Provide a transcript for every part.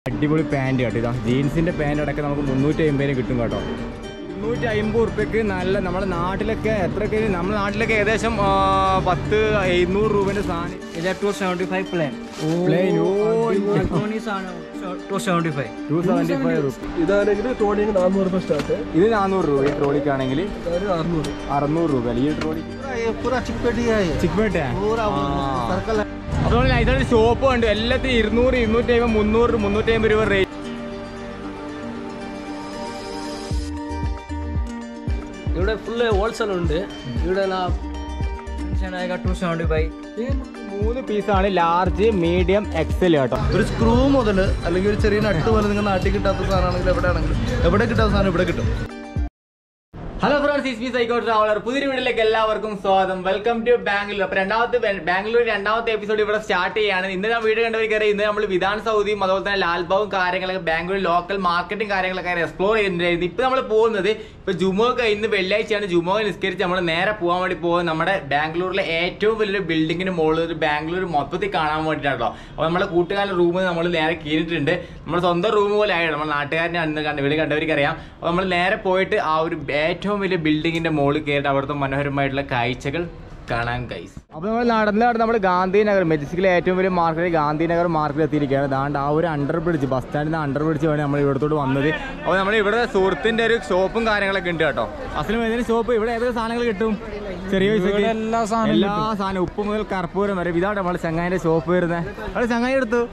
അടിപൊളി പാൻറ് കേട്ടോ ഇതാ ജീൻസിന്റെ പാൻറ് അടക്കം നമുക്ക് മുന്നൂറ്റി അമ്പതിന് കിട്ടും കേട്ടോ മുന്നൂറ്റി അമ്പത് ഉറുപ്പ്യക്ക് നല്ല നമ്മുടെ നാട്ടിലൊക്കെ എത്രയൊക്കെ നമ്മുടെ നാട്ടിലൊക്കെ ഏകദേശം ആ, പത്ത് എഴുന്നൂറ് രൂപേന്റെ സാധനം Is that 275 plain? Plain, oh, Tony is on 275. Two seventy five rupees ഇതാണെങ്കിൽ ട്രോളിങ് നാനൂറ് രൂപ സ്റ്റാർട്ട് ഇത് നാനൂറ് രൂപ ഈ ട്രോളിക്കാണെങ്കിൽ അതായത് അറുന്നൂറ് അറുന്നൂറ് രൂപ ഈ ട്രോളിക്ക് ये पूरा चिकपेटी है ये ചിക്പേട്ടേ पूरा सर्कल है അതുപോലെ ഇതൊരു ഷോപ്പ് ഉണ്ട് എല്ലാത്തിനും ഇരുന്നൂറ് ഇരുന്നൂറ്റി അമ്പത് മുന്നൂറ് മുന്നൂറ്റി അമ്പത് രൂപ റേറ്റ് ഇവിടെ ഫുള്ള് ഹോൾസെയിൽ ഉണ്ട് ഇവിടെ പെൻഷൻ ആയ ടു സെവൻറ്റി ഫൈവ് മൂന്ന് പീസാണ് ലാർജ് മീഡിയം എക്സൽ കേട്ടോ ഒരു സ്ക്രൂ മുതൽ അല്ലെങ്കിൽ ഒരു ചെറിയ നട്ട് പോലെ നിങ്ങൾ നാട്ടിൽ കിട്ടാത്ത സാധനമാണെങ്കിൽ എവിടെ ആണെങ്കിലും എവിടെ കിട്ടാത്ത സാധനം ഇവിടെ കിട്ടും hello friends Ismi psycho traveller പുതിയൊരു വീട്ടിലേക്ക് എല്ലാവർക്കും സ്വാഗതം വെൽക്കം ടു ബാംഗ്ലൂർ അപ്പൊ രണ്ടാമത്തെ ബെ- ബാംഗ്ലൂർ രണ്ടാമത്തെ എപ്പിസോഡ് ഇവിടെ സ്റ്റാർട്ട് ചെയ്യാണ് ഇന്ന് ഞാൻ വീഡിയോ കണ്ടവർക്ക് ഇന്ന് നമ്മൾ വിധാൻ സൗദിയും അതുപോലെ തന്നെ ലാൽബാവും കാര്യങ്ങളൊക്കെ ബാംഗ്ലൂർ ലോക്കൽ മാർക്കറ്റും കാര്യങ്ങളൊക്കെ എക്സ്പ്ലോർ ചെയ്തിട്ടുണ്ടായിരുന്നു ഇപ്പൊ നമ്മൾ പോകുന്നത് ഇപ്പൊ ജുമോക്ക് ഇന്ന് വെള്ളിയാഴ്ചയാണ് ജുമോ നിസ്കരിച്ച് നമ്മൾ നേരെ പോകാൻ വേണ്ടി പോകുന്നത് നമ്മുടെ ബാംഗ്ലൂരിലെ ഏറ്റവും വലിയൊരു ബിൽഡിങ്ങിന് മുകളിൽ ഒരു ബാംഗ്ലൂർ മൊത്തത്തിൽ കാണാൻ വേണ്ടിയിട്ടാണല്ലോ അപ്പൊ നമ്മുടെ കൂട്ടുകാരുടെ റൂം നമ്മൾ നേരെ കീഴിട്ടുണ്ട് നമ്മുടെ സ്വന്തം റൂം പോലെ ആയിരുന്നു നമ്മുടെ നാട്ടുകാരനെ അന്ന് കണ്ട് വീട് കണ്ടവർക്ക് അറിയാം അപ്പൊ നമ്മൾ നേരെ പോയിട്ട് ആ ഒരു ഏറ്റവും വലിയ ബിൽഡിങ്ങിന്റെ മുകളിൽ കയറിയിട്ട് അവിടുത്തെ മനോഹരമായിട്ടുള്ള കാഴ്ചകൾ കാണാൻ കൈസ് അപ്പൊ നമ്മൾ നടന്ന് നടന്ന് നമ്മൾ ഗാന്ധിനഗർ മെജിസ്റ്റിക്കിലെ ഏറ്റവും വലിയ മാർക്കറ്റ് ഗാന്ധിനഗർ മാർക്കറ്റിൽ എത്തിയിരിക്കുകയാണ് ദാണ്ട് ആ ഒരു അണ്ടർ ബ്രിഡ്ജ് ബസ് സ്റ്റാൻഡിൽ നിന്ന് അണ്ടർ ബ്രിഡ്ജ് വേണ്ടി നമ്മൾ ഇവിടത്തോട്ട് വന്നത് അപ്പോൾ നമ്മൾ ഇവിടെ സുഹൃത്തിന്റെ ഒരു ഷോപ്പും കാര്യങ്ങളൊക്കെ ഉണ്ട് കേട്ടോ അസലും ഏതെങ്കിലും ഷോപ്പ് ഇവിടെ ഏതൊക്കെ സാധനങ്ങൾ കിട്ടും ചെറിയ പൈസക്ക് എല്ലാ സാധനവും എല്ലാ സാധനവും ഉപ്പ് മുതൽ കർപ്പൂരം വരെ ഇതാണ് നമ്മൾ ചങ്ങായിന്റെ ഷോപ്പ് വരുന്നത് അവിടെ ചങ്ങായി എടുത്തു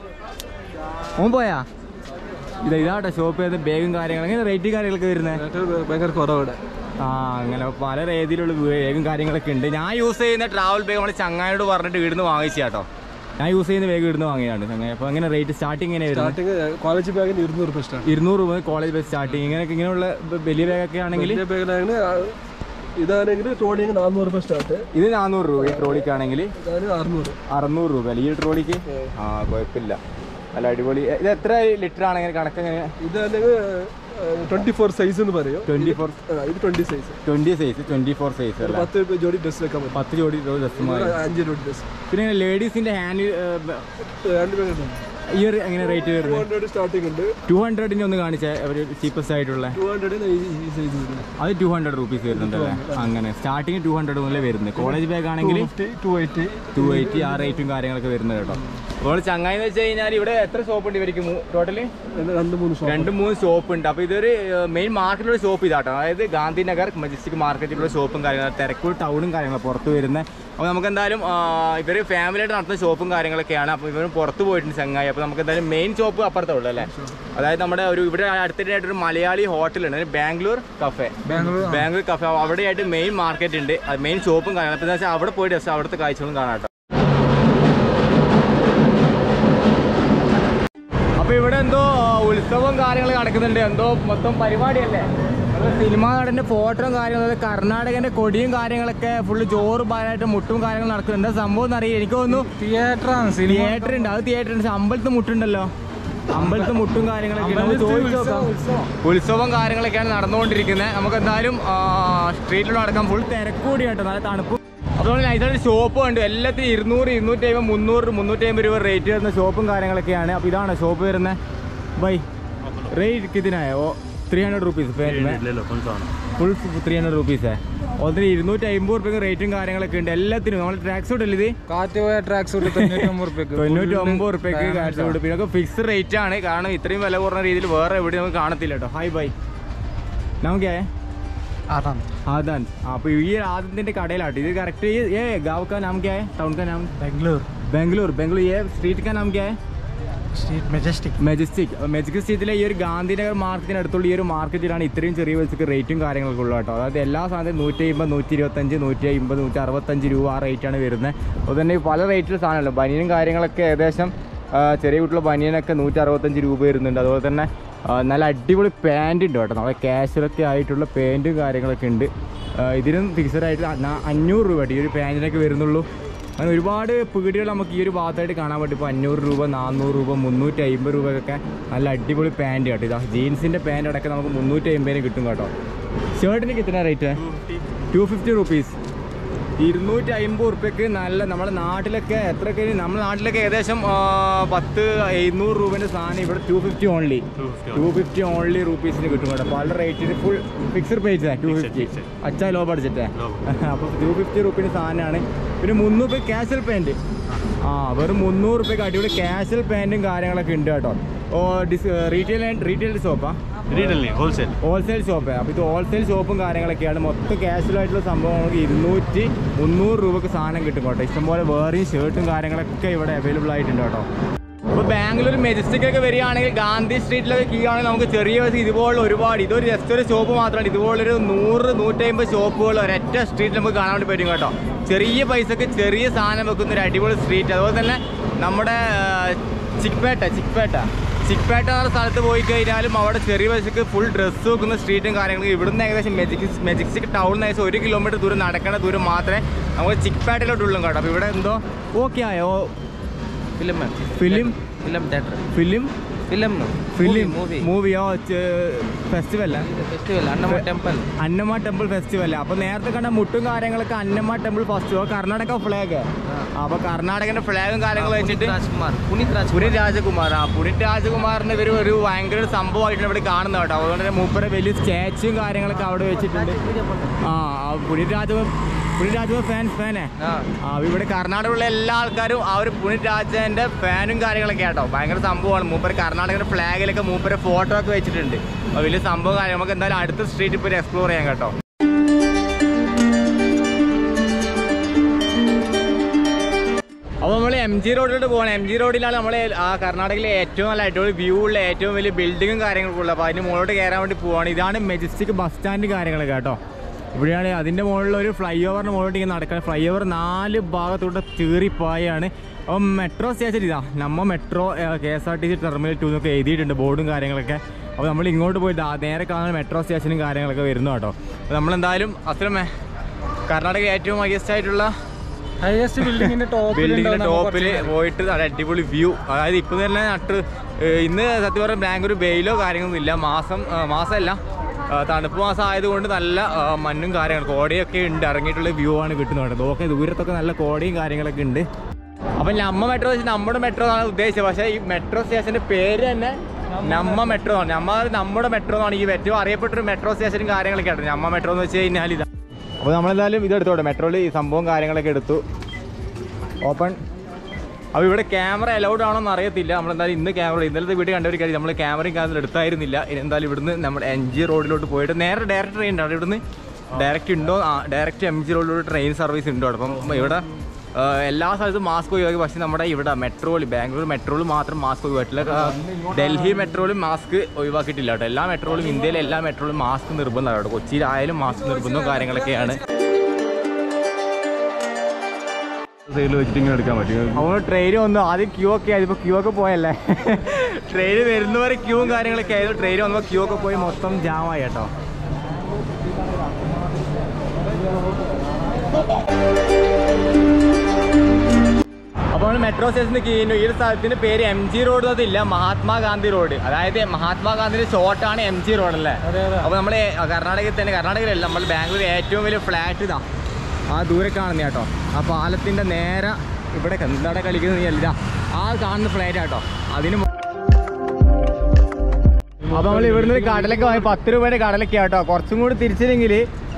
ഓൻ പോയാ ഇത് ഇതാട്ടോ ഷോപ്പ് ചെയ്ത് ബാഗും കാര്യങ്ങളും എങ്ങനെ റേറ്റ് കാര്യങ്ങളൊക്കെ വരുന്നത് ഭയങ്കര കുറവിടെ ആ അങ്ങനെ പല രീതിയിലുള്ള വേഗം കാര്യങ്ങളൊക്കെ ഉണ്ട് ഞാൻ യൂസ് ചെയ്യുന്ന ട്രാവൽ ബാഗ് നമ്മൾ ചങ്ങായോട് പറഞ്ഞിട്ട് വീടിന്ന് വാങ്ങിച്ചു കേട്ടോ ഞാൻ യൂസ് ചെയ്യുന്ന ബാഗ് ഇവിടുന്ന് വാങ്ങിയതാണ് ചങ്ങായി അപ്പോൾ അങ്ങനെ റേറ്റ് സ്റ്റാർട്ടിങ് എങ്ങനെ വരുന്നത് സ്റ്റാർട്ടിങ് കോളേജ് ബാഗിന് ഇരുന്നൂറ് രൂപ സ്റ്റാർട്ട് ഇരുന്നൂറ് രൂപ കോളേജ് ബസ് സ്റ്റാർട്ടിങ് ഇങ്ങനെയൊക്കെ ഇങ്ങനെയുള്ള ബ- വലിയ ബാഗൊക്കെ ആണെങ്കിൽ വലിയ ബാഗിലാണെങ്കിൽ ഇതാണെങ്കിൽ ട്രോളിങ് നാനൂറ് രൂപ സ്റ്റാർട്ട് ഇത് നാനൂറ് രൂപ ഈ ട്രോളിക്കാണെങ്കിൽ ഇതാണ് അറുന്നൂറ് അറുന്നൂറ് രൂപ ഈ ട്രോളിക്ക് ആ കുഴപ്പമില്ല നല്ല അടിപൊളി ഇത് എത്ര ലിറ്റർ ആണ് ഇങ്ങനെ കണക്ക് എങ്ങനെ ഇതാണെങ്കിൽ ട്വന്റി ഫോർ സൈസ് എന്ന് പറയും ട്വന്റി ഫോർ ആ, ഇത് twenty size twenty size twenty four size അല്ല പത്ത് ജോഡി ഡ്രസ് വെക്കാൻ പറ്റും പത്ത് ജോഡി ഡ്രസ്സുമാർ ഒരു അഞ്ച് ജോഡി ഡ്രസ് പിന്നെ ലേഡീസിന്റെ ഹാൻഡ് രണ്ട് ബാഗ് ഈ ഒരു എങ്ങനെ റേറ്റ് ടു വരുന്നത് ഹൺഡ്രഡ് സ്റ്റാർട്ടിംഗ് ഉണ്ട് ടു ഹൺഡ്രഡിന് ഒന്ന് കാണിച്ചേ ഒരു ചീപ്പസ്റ്റ് ആയിട്ടുള്ള ടു ഹൺഡ്രഡ് ഈ സൈസ് വരുന്നത് അത് ടു ഹൺഡ്രഡ് റുപ്പീസ് വരുന്നുണ്ടല്ലേ അങ്ങനെ സ്റ്റാർട്ടിങ് ടു ഹൺഡ്രഡ് മുതലേ വരുന്നത് കോളേജ് ബാഗ് ആണെങ്കിൽ ടു എയ്റ്റി ടു എയ്റ്റി ആ റേറ്റും കാര്യങ്ങളൊക്കെ വരുന്നത് കേട്ടോ അപ്പോൾ ചങ്ങായി എന്ന് വെച്ച് കഴിഞ്ഞാൽ ഇവിടെ എത്ര ഷോപ്പ് ഉണ്ട് ഇവർക്ക് ടോട്ടലി രണ്ട് മൂന്ന് ഷോപ്പ് രണ്ട് മൂന്ന് ഷോപ്പ് ഉണ്ട് അപ്പോൾ ഇതൊരു മെയിൻ മാർക്കറ്റിലുള്ള ഷോപ്പ് ഇതാട്ടോ അതായത് ഗാന്ധിനഗർ മജസ്റ്റിക് മാർക്കറ്റിലുള്ള ഷോപ്പും കാര്യങ്ങളും തിരക്കൂർ ടൗണും കാര്യങ്ങളും പുറത്ത് വരുന്നത് അപ്പോൾ നമുക്ക് എന്തായാലും ഇവർ ഫാമിലിയായിട്ട് നടത്തുന്ന ഷോപ്പും കാര്യങ്ങളൊക്കെയാണ് അപ്പോൾ ഇവർ പുറത്ത് പോയിട്ടുണ്ട് ചങ്ങായി അപ്പോൾ നമുക്ക് എന്തായാലും മെയിൻ ഷോപ്പ് അപ്പുറത്തേ ഉള്ളൂ അല്ലേ അതായത് നമ്മുടെ ഒരു ഇവിടെ അടുത്തിട്ടായിട്ട് ഒരു മലയാളി ഹോട്ടലുണ്ട് ബാംഗ്ലൂർ കഫേ ബാംഗ്ലൂർ ബാംഗ്ലൂർ കഫേ അവിടെയായിട്ട് മെയിൻ മാർക്കറ്റ് ഉണ്ട് അത് മെയിൻ ഷോപ്പും കാര്യങ്ങളും അപ്പോൾ എന്താ വെച്ചാൽ അവിടെ പോയിട്ട് just അവിടുത്തെ കാഴ്ചകളും കാണാം കേട്ടോ അപ്പൊ ഇവിടെ എന്തോ ഉത്സവം കാര്യങ്ങൾ നടക്കുന്നുണ്ട് എന്തോ മൊത്തം പരിപാടിയല്ലേ നമ്മള് സിനിമാ നടന്റെ ഫോട്ടോയും കാര്യങ്ങളും അതായത് കർണാടകന്റെ കൊടിയും കാര്യങ്ങളൊക്കെ ഫുള്ള് ജോറ് പാലായിട്ട് മുട്ടും കാര്യങ്ങളും നടക്കുന്നുണ്ട് എന്താ സംഭവം എന്നറിയില്ല എനിക്ക് തോന്നുന്നു തിയേറ്ററാണ് തിയേറ്റർ ഉണ്ട് അത് തിയേറ്റർ ഉണ്ട് പക്ഷെ അമ്പലത്ത് മുട്ടുണ്ടല്ലോ അമ്പലത്ത് മുട്ടും കാര്യങ്ങളൊക്കെ ഉണ്ട്. നമുക്ക് ചോദിച്ച് നോക്കാം. ഉത്സവം കാര്യങ്ങളൊക്കെയാണ് നടന്നുകൊണ്ടിരിക്കുന്നത് നമുക്ക് എന്തായാലും സ്ട്രീറ്റിൽ നടക്കാം ഫുൾ തിരക്കൂടി കേട്ടോ നല്ല തണുപ്പ് അതുകൊണ്ട് ഇതൊരു ഷോപ്പ് ഉണ്ട് എല്ലാത്തിനും ഇരുന്നൂറ് ഇരുന്നൂറ്റി അമ്പത് മുന്നൂറ് മുന്നൂറ്റി അമ്പത് രൂപ റേറ്റ് വരുന്ന ഷോപ്പും കാര്യങ്ങളൊക്കെയാണ് അപ്പോൾ ഇതാണ് ഷോപ്പ് വരുന്നത് ബൈ റേറ്റ് കിതിനായ ഓ three hundred rupees full three hundred rupees ഒന്നിന് ഇരുന്നൂറ്റി അമ്പത് റുപ്യക്ക് റേറ്റും കാര്യങ്ങളൊക്കെ ഉണ്ട് എല്ലാത്തിനും നമ്മൾ ട്രാക്സ് സൂട്ട് അല്ലേ ഇത് കാറ്റ് പോയ ട്രാക്ക് സൂട്ട് തൊണ്ണൂറ്റൊമ്പത് റുപ്യക്ക് തൊണ്ണൂറ്റി ഒമ്പത് റുപ്യക്ക് കാറ്റ് കൊടുക്കും പിന്നെ ഫിക്സ് റേറ്റ് ആണ് കാരണം ഇത്രയും വില കുറഞ്ഞ രീതിയിൽ വേറെ എവിടെ നമുക്ക് കാണത്തില്ല കേട്ടോ ഹായ് ബൈ നമുക്കേ ആതാണ് ആദാൻ അപ്പൊ ഈ ആദ്യത്തിന്റെ കടയിലാട്ടോ ഇത് കറക്റ്റ് ये गांव का नाम क्या है टाउन का नाम ബാംഗ്ലൂർ बेंगलुरु बेंगलुरु ये स्ट्रीट का नाम क्या है സ്ട്രീറ്റ് മെജസ്റ്റിക് മെജസ്റ്റിക് മെജസ്റ്റിക് സ്ട്രീറ്റിലെ ഈ ഒരു ഗാന്ധിനഗർ മാർക്കറ്റിന് അടുത്തുള്ള ഈ ഒരു മാർക്കറ്റിലാണ് ഇത്രയും ചെറിയ പൈസക്ക് റേറ്റും കാര്യങ്ങളൊക്കെ ഉള്ളത് കേട്ടോ അതായത് എല്ലാ സാധനവും നൂറ്റി അമ്പത് നൂറ്റി ഇരുപത്തഞ്ച് നൂറ്റി അമ്പത് നൂറ്റി അറുപത്തഞ്ച് രൂപ ആ റേറ്റാണ് വരുന്നത് അതുപോലെ തന്നെ ഈ പല റേറ്റിൽ സാധനമല്ലോ ബനിയനും കാര്യങ്ങളൊക്കെ ഏകദേശം ആ, ചെറിയ കുട്ടിയുള്ള ബനിയനൊക്കെ നൂറ്റി അറുപത്തഞ്ച് രൂപ വരുന്നുണ്ട് അതുപോലെ തന്നെ ആ, നല്ല അടിപൊളി പാൻറ് ഉണ്ട് കേട്ടോ നമ്മുടെ കാശുവലൊക്കെ ആയിട്ടുള്ള പാൻറ്റും കാര്യങ്ങളൊക്കെ ഉണ്ട് ആ, ഇതിനും ഫിക്സഡ് ആയിട്ട് അഞ്ഞ- അഞ്ഞൂറ് രൂപ ഈ ഒരു പാൻറ്റിനൊക്കെ വരുന്നുള്ളൂ അങ്ങനെ ഒരുപാട് പീടികൾ നമുക്ക് ഈ ഒരു ഭാഗത്തായിട്ട് കാണാൻ പറ്റും ഇപ്പോൾ അഞ്ഞൂറ് രൂപ നാനൂറ് രൂപ മുന്നൂറ്റി അമ്പത് രൂപയൊക്കെ നല്ല അടിപൊളി പാൻറ് കേട്ടോ ഇതാ ജീൻസിൻ്റെ പാൻറ് അടക്കം നമുക്ക് മുന്നൂറ്റി അമ്പതിന് കിട്ടും കേട്ടോ ഷർട്ടിന് കിട്ടുന്ന റേറ്റ് ടു ഫിഫ്റ്റി റുപ്പീസ് ഇരുന്നൂറ്റി അമ്പത് ഉറുപ്പ്യക്ക് നല്ല നമ്മുടെ നാട്ടിലൊക്കെ എത്രയൊക്കെ നമ്മുടെ നാട്ടിലൊക്കെ ഏകദേശം ആ, പത്ത് എഴുന്നൂറ് രൂപേൻ്റെ സാധനം ഇവിടെ two fifty only two fifty only റുപ്പീസിന് കിട്ടും കേട്ടോ പല റേറ്റിന് full fixed price two fifty അച്ഛാ ലോ ബഡ്ജറ്റ് അപ്പോൾ ടു ഫിഫ്റ്റി റുപ്പീന് സാധനമാണ് പിന്നെ മുന്നൂറ് രൂപ ക്യാഷൽ പാൻറ്റ് ആ വെറും മുന്നൂറ് റുപ്യക്ക് അടിപൊളി ക്യാഷൽ പാൻറ്റും കാര്യങ്ങളൊക്കെ ഉണ്ട് കേട്ടോ ഓ ഡിസ് റീറ്റെയിൽ റീറ്റെയിൽ ഷോപ്പാ റീറ്റെയിൽ ഹോൾസെയിൽ ഹോൾസെയിൽ ഷോപ്പ് അപ്പോൾ ഇത് ഹോൾസെയിൽ ഷോപ്പും കാര്യങ്ങളൊക്കെയാണ് മൊത്തം casual ആയിട്ടുള്ള സംഭവം നമുക്ക് ഇരുന്നൂറ്റി മുന്നൂറ് രൂപക്ക് സാധനം കിട്ടും കേട്ടോ ഇഷ്ടംപോലെ വേറെയും ഷർട്ടും കാര്യങ്ങളൊക്കെ ഇവിടെ അവൈലബിൾ ആയിട്ടുണ്ട് കേട്ടോ ഇപ്പോൾ ബാംഗ്ലൂർ മെജസ്റ്റിക് ഒക്കെ വരികയാണെങ്കിൽ ഗാന്ധി സ്ട്രീറ്റിലൊക്കെ കീഴാണെങ്കിൽ നമുക്ക് ചെറിയ പൈസ ഇതുപോലെ ഒരുപാട് ഇതൊരു ജസ്റ്റ് ഒരു ഷോപ്പ് മാത്രമാണ് ഇതുപോലൊരു നൂറ് നൂറ്റമ്പത് ഷോപ്പുകൾ ഒരൊറ്റ സ്ട്രീറ്റിൽ നമുക്ക് കാണാൻ വേണ്ടി പറ്റും കേട്ടോ ചെറിയ പൈസക്ക് ചെറിയ സാധനം വെക്കുന്ന ഒരു അടിപൊളി സ്ട്രീറ്റ് അതുപോലെ തന്നെ നമ്മുടെ ആ, ചിക്പേട്ട ചിക്പേട്ട ചിക്പേട്ട എന്ന സ്ഥലത്ത് പോയി കഴിഞ്ഞാലും അവിടെ ചെറിയ പൈസക്ക് ഫുൾ ഡ്രസ്സ് വെക്കുന്ന സ്ട്രീറ്റും കാര്യങ്ങളും ഇവിടുന്ന് ഏകദേശം മെജിക് മെജിസ്റ്റിക് ടൗണിൽ ഏകദേശം ഒരു കിലോമീറ്റർ ദൂരം നടക്കേണ്ട ദൂരം മാത്രമേ നമുക്ക് ചിക്പേട്ടയിലോട്ടുള്ളൂ കേട്ടോ അപ്പോൾ ഇവിടെ എന്തോ ഓക്കെ ആയോ film film film theatre film film film movie മൂവിയോ festival festival Annamma temple Annamma temple festival അപ്പൊ നേരത്തെ കണ്ട മുട്ടും കാര്യങ്ങളൊക്കെ Annamma temple festival Karnataka flag അപ്പൊ കർണാടകന്റെ ഫ്ലാഗും കാര്യങ്ങളും വെച്ചിട്ട് ಪುನೀತ್ ರಾಜ್ಕುಮಾರ್ ಪುನೀತ್ ರಾಜ್ಕುಮಾರ್ പുനിത് രാജകുമാർ ആ പുനിത് രാജകുമാറിന് ഇവർ ഒരു ഭയങ്കര ഒരു സംഭവമായിട്ടാണ് ഇവിടെ കാണുന്നത് കേട്ടോ അതുകൊണ്ട് തന്നെ മൂപ്പരെ വലിയ സ്റ്റാച്ചുവും കാര്യങ്ങളൊക്കെ അവിടെ വെച്ചിട്ടുണ്ട് ആ ആ പുനിത് രാജ പുനിത് രാജകുമാർ ഫാൻ ഫാനേ ಹಾ ആ ഇവിടെ കർണാടകയിലുള്ള എല്ലാ ആൾക്കാരും ആ ഒരു പുനിത് രാജന്റെ ഫാനും കാര്യങ്ങളൊക്കെ ആട്ടോ ഭയങ്കര സംഭവമാണ് മൂപ്പര് കർണാടകയുടെ ഫ്ലാഗിലൊക്കെ മൂപ്പര് ഫോട്ടോ ഒക്കെ വെച്ചിട്ടുണ്ട് അപ്പോൾ വലിയ സംഭവം കാര്യം നമുക്ക് എന്തായാലും അടുത്ത സ്ട്രീറ്റ് ഇപ്പോൾ എക്സ്പ്ലോർ ചെയ്യാം കേട്ടോ അപ്പോൾ നമ്മൾ എം ജി റോഡിലോട്ട് പോകണം എം ജി റോഡിലാണ് നമ്മൾ ആ കർണാടകയിലെ ഏറ്റവും നല്ല അടിപൊളി വ്യൂ ഉള്ള ഏറ്റവും വലിയ ബിൽഡിങ്ങും കാര്യങ്ങളൊക്കെ ഉള്ളത് അപ്പോൾ അതിന് മുകളിലോട്ട് കയറാൻ വേണ്ടി പോവാണ് ഇതാണ് മെജസ്റ്റിക് ബസ് സ്റ്റാൻഡ് കാര്യങ്ങളൊക്കെ കേട്ടോ ഇവിടെയാണ് അതിൻ്റെ മുകളിൽ ഒരു ഫ്ലൈ ഓവറിന് മുകളിലോട്ട് ഇങ്ങനെ നടക്കാൻ ഫ്ലൈ ഓവർ നാല് ഭാഗത്തോട്ട് ചീറിപ്പായാണ് അപ്പം മെട്രോ സ്റ്റേഷൻ ഇതാ Namma metro K S R T C terminal two എന്നൊക്കെ എഴുതിയിട്ടുണ്ട് ബോർഡും കാര്യങ്ങളൊക്കെ അപ്പോൾ നമ്മൾ ഇങ്ങോട്ട് പോയിട്ട് ആ നേരെ കാണുന്ന മെട്രോ സ്റ്റേഷനും കാര്യങ്ങളൊക്കെ വരുന്നു കേട്ടോ അപ്പോൾ നമ്മളെന്തായാലും അത്രമേ കർണാടക ഏറ്റവും ഹയസ്റ്റ് ആയിട്ടുള്ള ഹയസ്റ്റ് ബിൽഡിങ്ങിന്റെ ബിൽഡിങ്ങിന്റെ ടോപ്പിൽ പോയിട്ട് നല്ല അടിപൊളി വ്യൂ അതായത് ഇപ്പൊ തന്നെ നട്ട് ഏഹ് ഇന്ന് സത്യം പറഞ്ഞാൽ ബാംഗ്ലൂർ വെയിലോ കാര്യങ്ങളൊന്നും ഇല്ല മാസം ആ, മാസമല്ല ആ, തണുപ്പ് മാസം ആയതുകൊണ്ട് നല്ല ആ, മഞ്ഞും കാര്യങ്ങളും കോടയൊക്കെ ഉണ്ട് ഇറങ്ങിയിട്ടുള്ള വ്യൂ ആണ് കിട്ടുന്നത് നോക്കെ ദൂരത്തൊക്കെ നല്ല കോടയും കാര്യങ്ങളൊക്കെ ഉണ്ട് അപ്പം നമ്മ മെട്രോ വെച്ച് നമ്മുടെ മെട്രോ ആണ് ഉദ്ദേശിച്ചത് പക്ഷേ ഈ മെട്രോ സ്റ്റേഷന്റെ പേര് തന്നെ നമ്മ മെട്രോ ആണ് നമ്മ നമ്മുടെ മെട്രോ ആണ് ഈ ഏറ്റവും അറിയപ്പെട്ടൊരു മെട്രോ സ്റ്റേഷനും കാര്യങ്ങളൊക്കെ ആണ് നമ്മ മെട്രോ എന്ന് വെച്ച് കഴിഞ്ഞാൽ ഇതാ അപ്പോൾ നമ്മളെന്തായാലും ഇത് എടുത്തോട്ടെ മെട്രോയിൽ ഈ സംഭവം കാര്യങ്ങളൊക്കെ എടുത്തു ഓപ്പൺ അപ്പോൾ ഇവിടെ ക്യാമറ അലൗഡ് ആണോ എന്ന് അറിയത്തില്ല നമ്മളെന്തായാലും ഇന്ന് ക്യാമറ ഇന്നലത്തെ വീഡിയോ കണ്ടവർ കാര്യം നമ്മൾ ക്യാമറയും കാര്യങ്ങളും എടുത്തായിരുന്നില്ല ഇനി എന്തായാലും ഇവിടുന്ന് നമ്മുടെ എം ജി റോഡിലോട്ട് പോയിട്ട് നേരെ ഡയറക്റ്റ് ട്രെയിൻ ഉണ്ട് അവിടെ ഇവിടുന്ന് ഡയറക്റ്റ് ഉണ്ടോ ആ ഡയറക്റ്റ് എം ജി റോഡിലോട്ട് ട്രെയിൻ സർവീസ് ഉണ്ടോ അവിടെ അപ്പം ഇവിടെ ആ, എല്ലാ സ്ഥലത്തും മാസ്ക് ഒഴിവാക്കി പക്ഷേ നമ്മുടെ ഇവിടെ മെട്രോയിൽ ബാംഗ്ലൂർ മെട്രോയിൽ മാത്രം മാസ്ക് ഒഴിവാക്കിയില്ല ആ, ഡൽഹി മെട്രോയിലും മാസ്ക് ഒഴിവാക്കിയിട്ടില്ല കേട്ടോ എല്ലാ മെട്രോയിലും ഇന്ത്യയിലെ എല്ലാ മെട്രോയിലും മാസ്ക് നിർബന്ധമാണ് കേട്ടോ കൊച്ചിയിലായാലും മാസ്ക് നിർബന്ധവും കാര്യങ്ങളൊക്കെയാണ് സൈഡിൽ വെച്ചിട്ട് ഇങ്ങനെ എടുക്കാൻ പറ്റും അപ്പോൾ ട്രെയിൻ വന്നു ആദ്യം ക്യൂ ഒക്കെ ആയിരുന്നു ഇപ്പോൾ ക്യൂ ഒക്കെ പോയല്ലേ ട്രെയിൻ വരുന്നവരെ ക്യൂവും കാര്യങ്ങളൊക്കെ ആയിരുന്നു ട്രെയിൻ വന്നപ്പോൾ ക്യൂ ഒക്കെ പോയി മൊത്തം ജാമായി കേട്ടോ അപ്പോൾ നമ്മൾ മെട്രോ സ്റ്റേഷനിൽ കീഴിഞ്ഞു ഈ ഒരു സ്ഥലത്തിന്റെ പേര് എം ജി റോഡ് എന്നതില്ല മഹാത്മാഗാന്ധി റോഡ് അതായത് മഹാത്മാഗാന്ധിയുടെ ഷോർട്ടാണ് എം ജി റോഡ് അല്ലേ അപ്പോൾ നമ്മൾ കർണാടകയിൽ തന്നെ കർണാടകയിലല്ല നമ്മൾ ബാംഗ്ലൂർ ഏറ്റവും വലിയ ഫ്ലാറ്റ് ഇതാ ആ ദൂരെ കാണുന്ന കേട്ടോ ആ പാലത്തിന്റെ നേരെ ഇവിടെ എന്താണ് കളിക്കുന്നത് നീ അല്ല ആ കാണുന്ന ഫ്ലാറ്റ് കേട്ടോ അതിന് മു- അപ്പൊ നമ്മൾ ഇവിടുന്ന് ഒരു കടലൊക്കെ വാങ്ങി പത്ത് രൂപയുടെ കടലൊക്കെ കേട്ടോ കുറച്ചും കൂടി തിരിച്ചില്ലെങ്കിൽ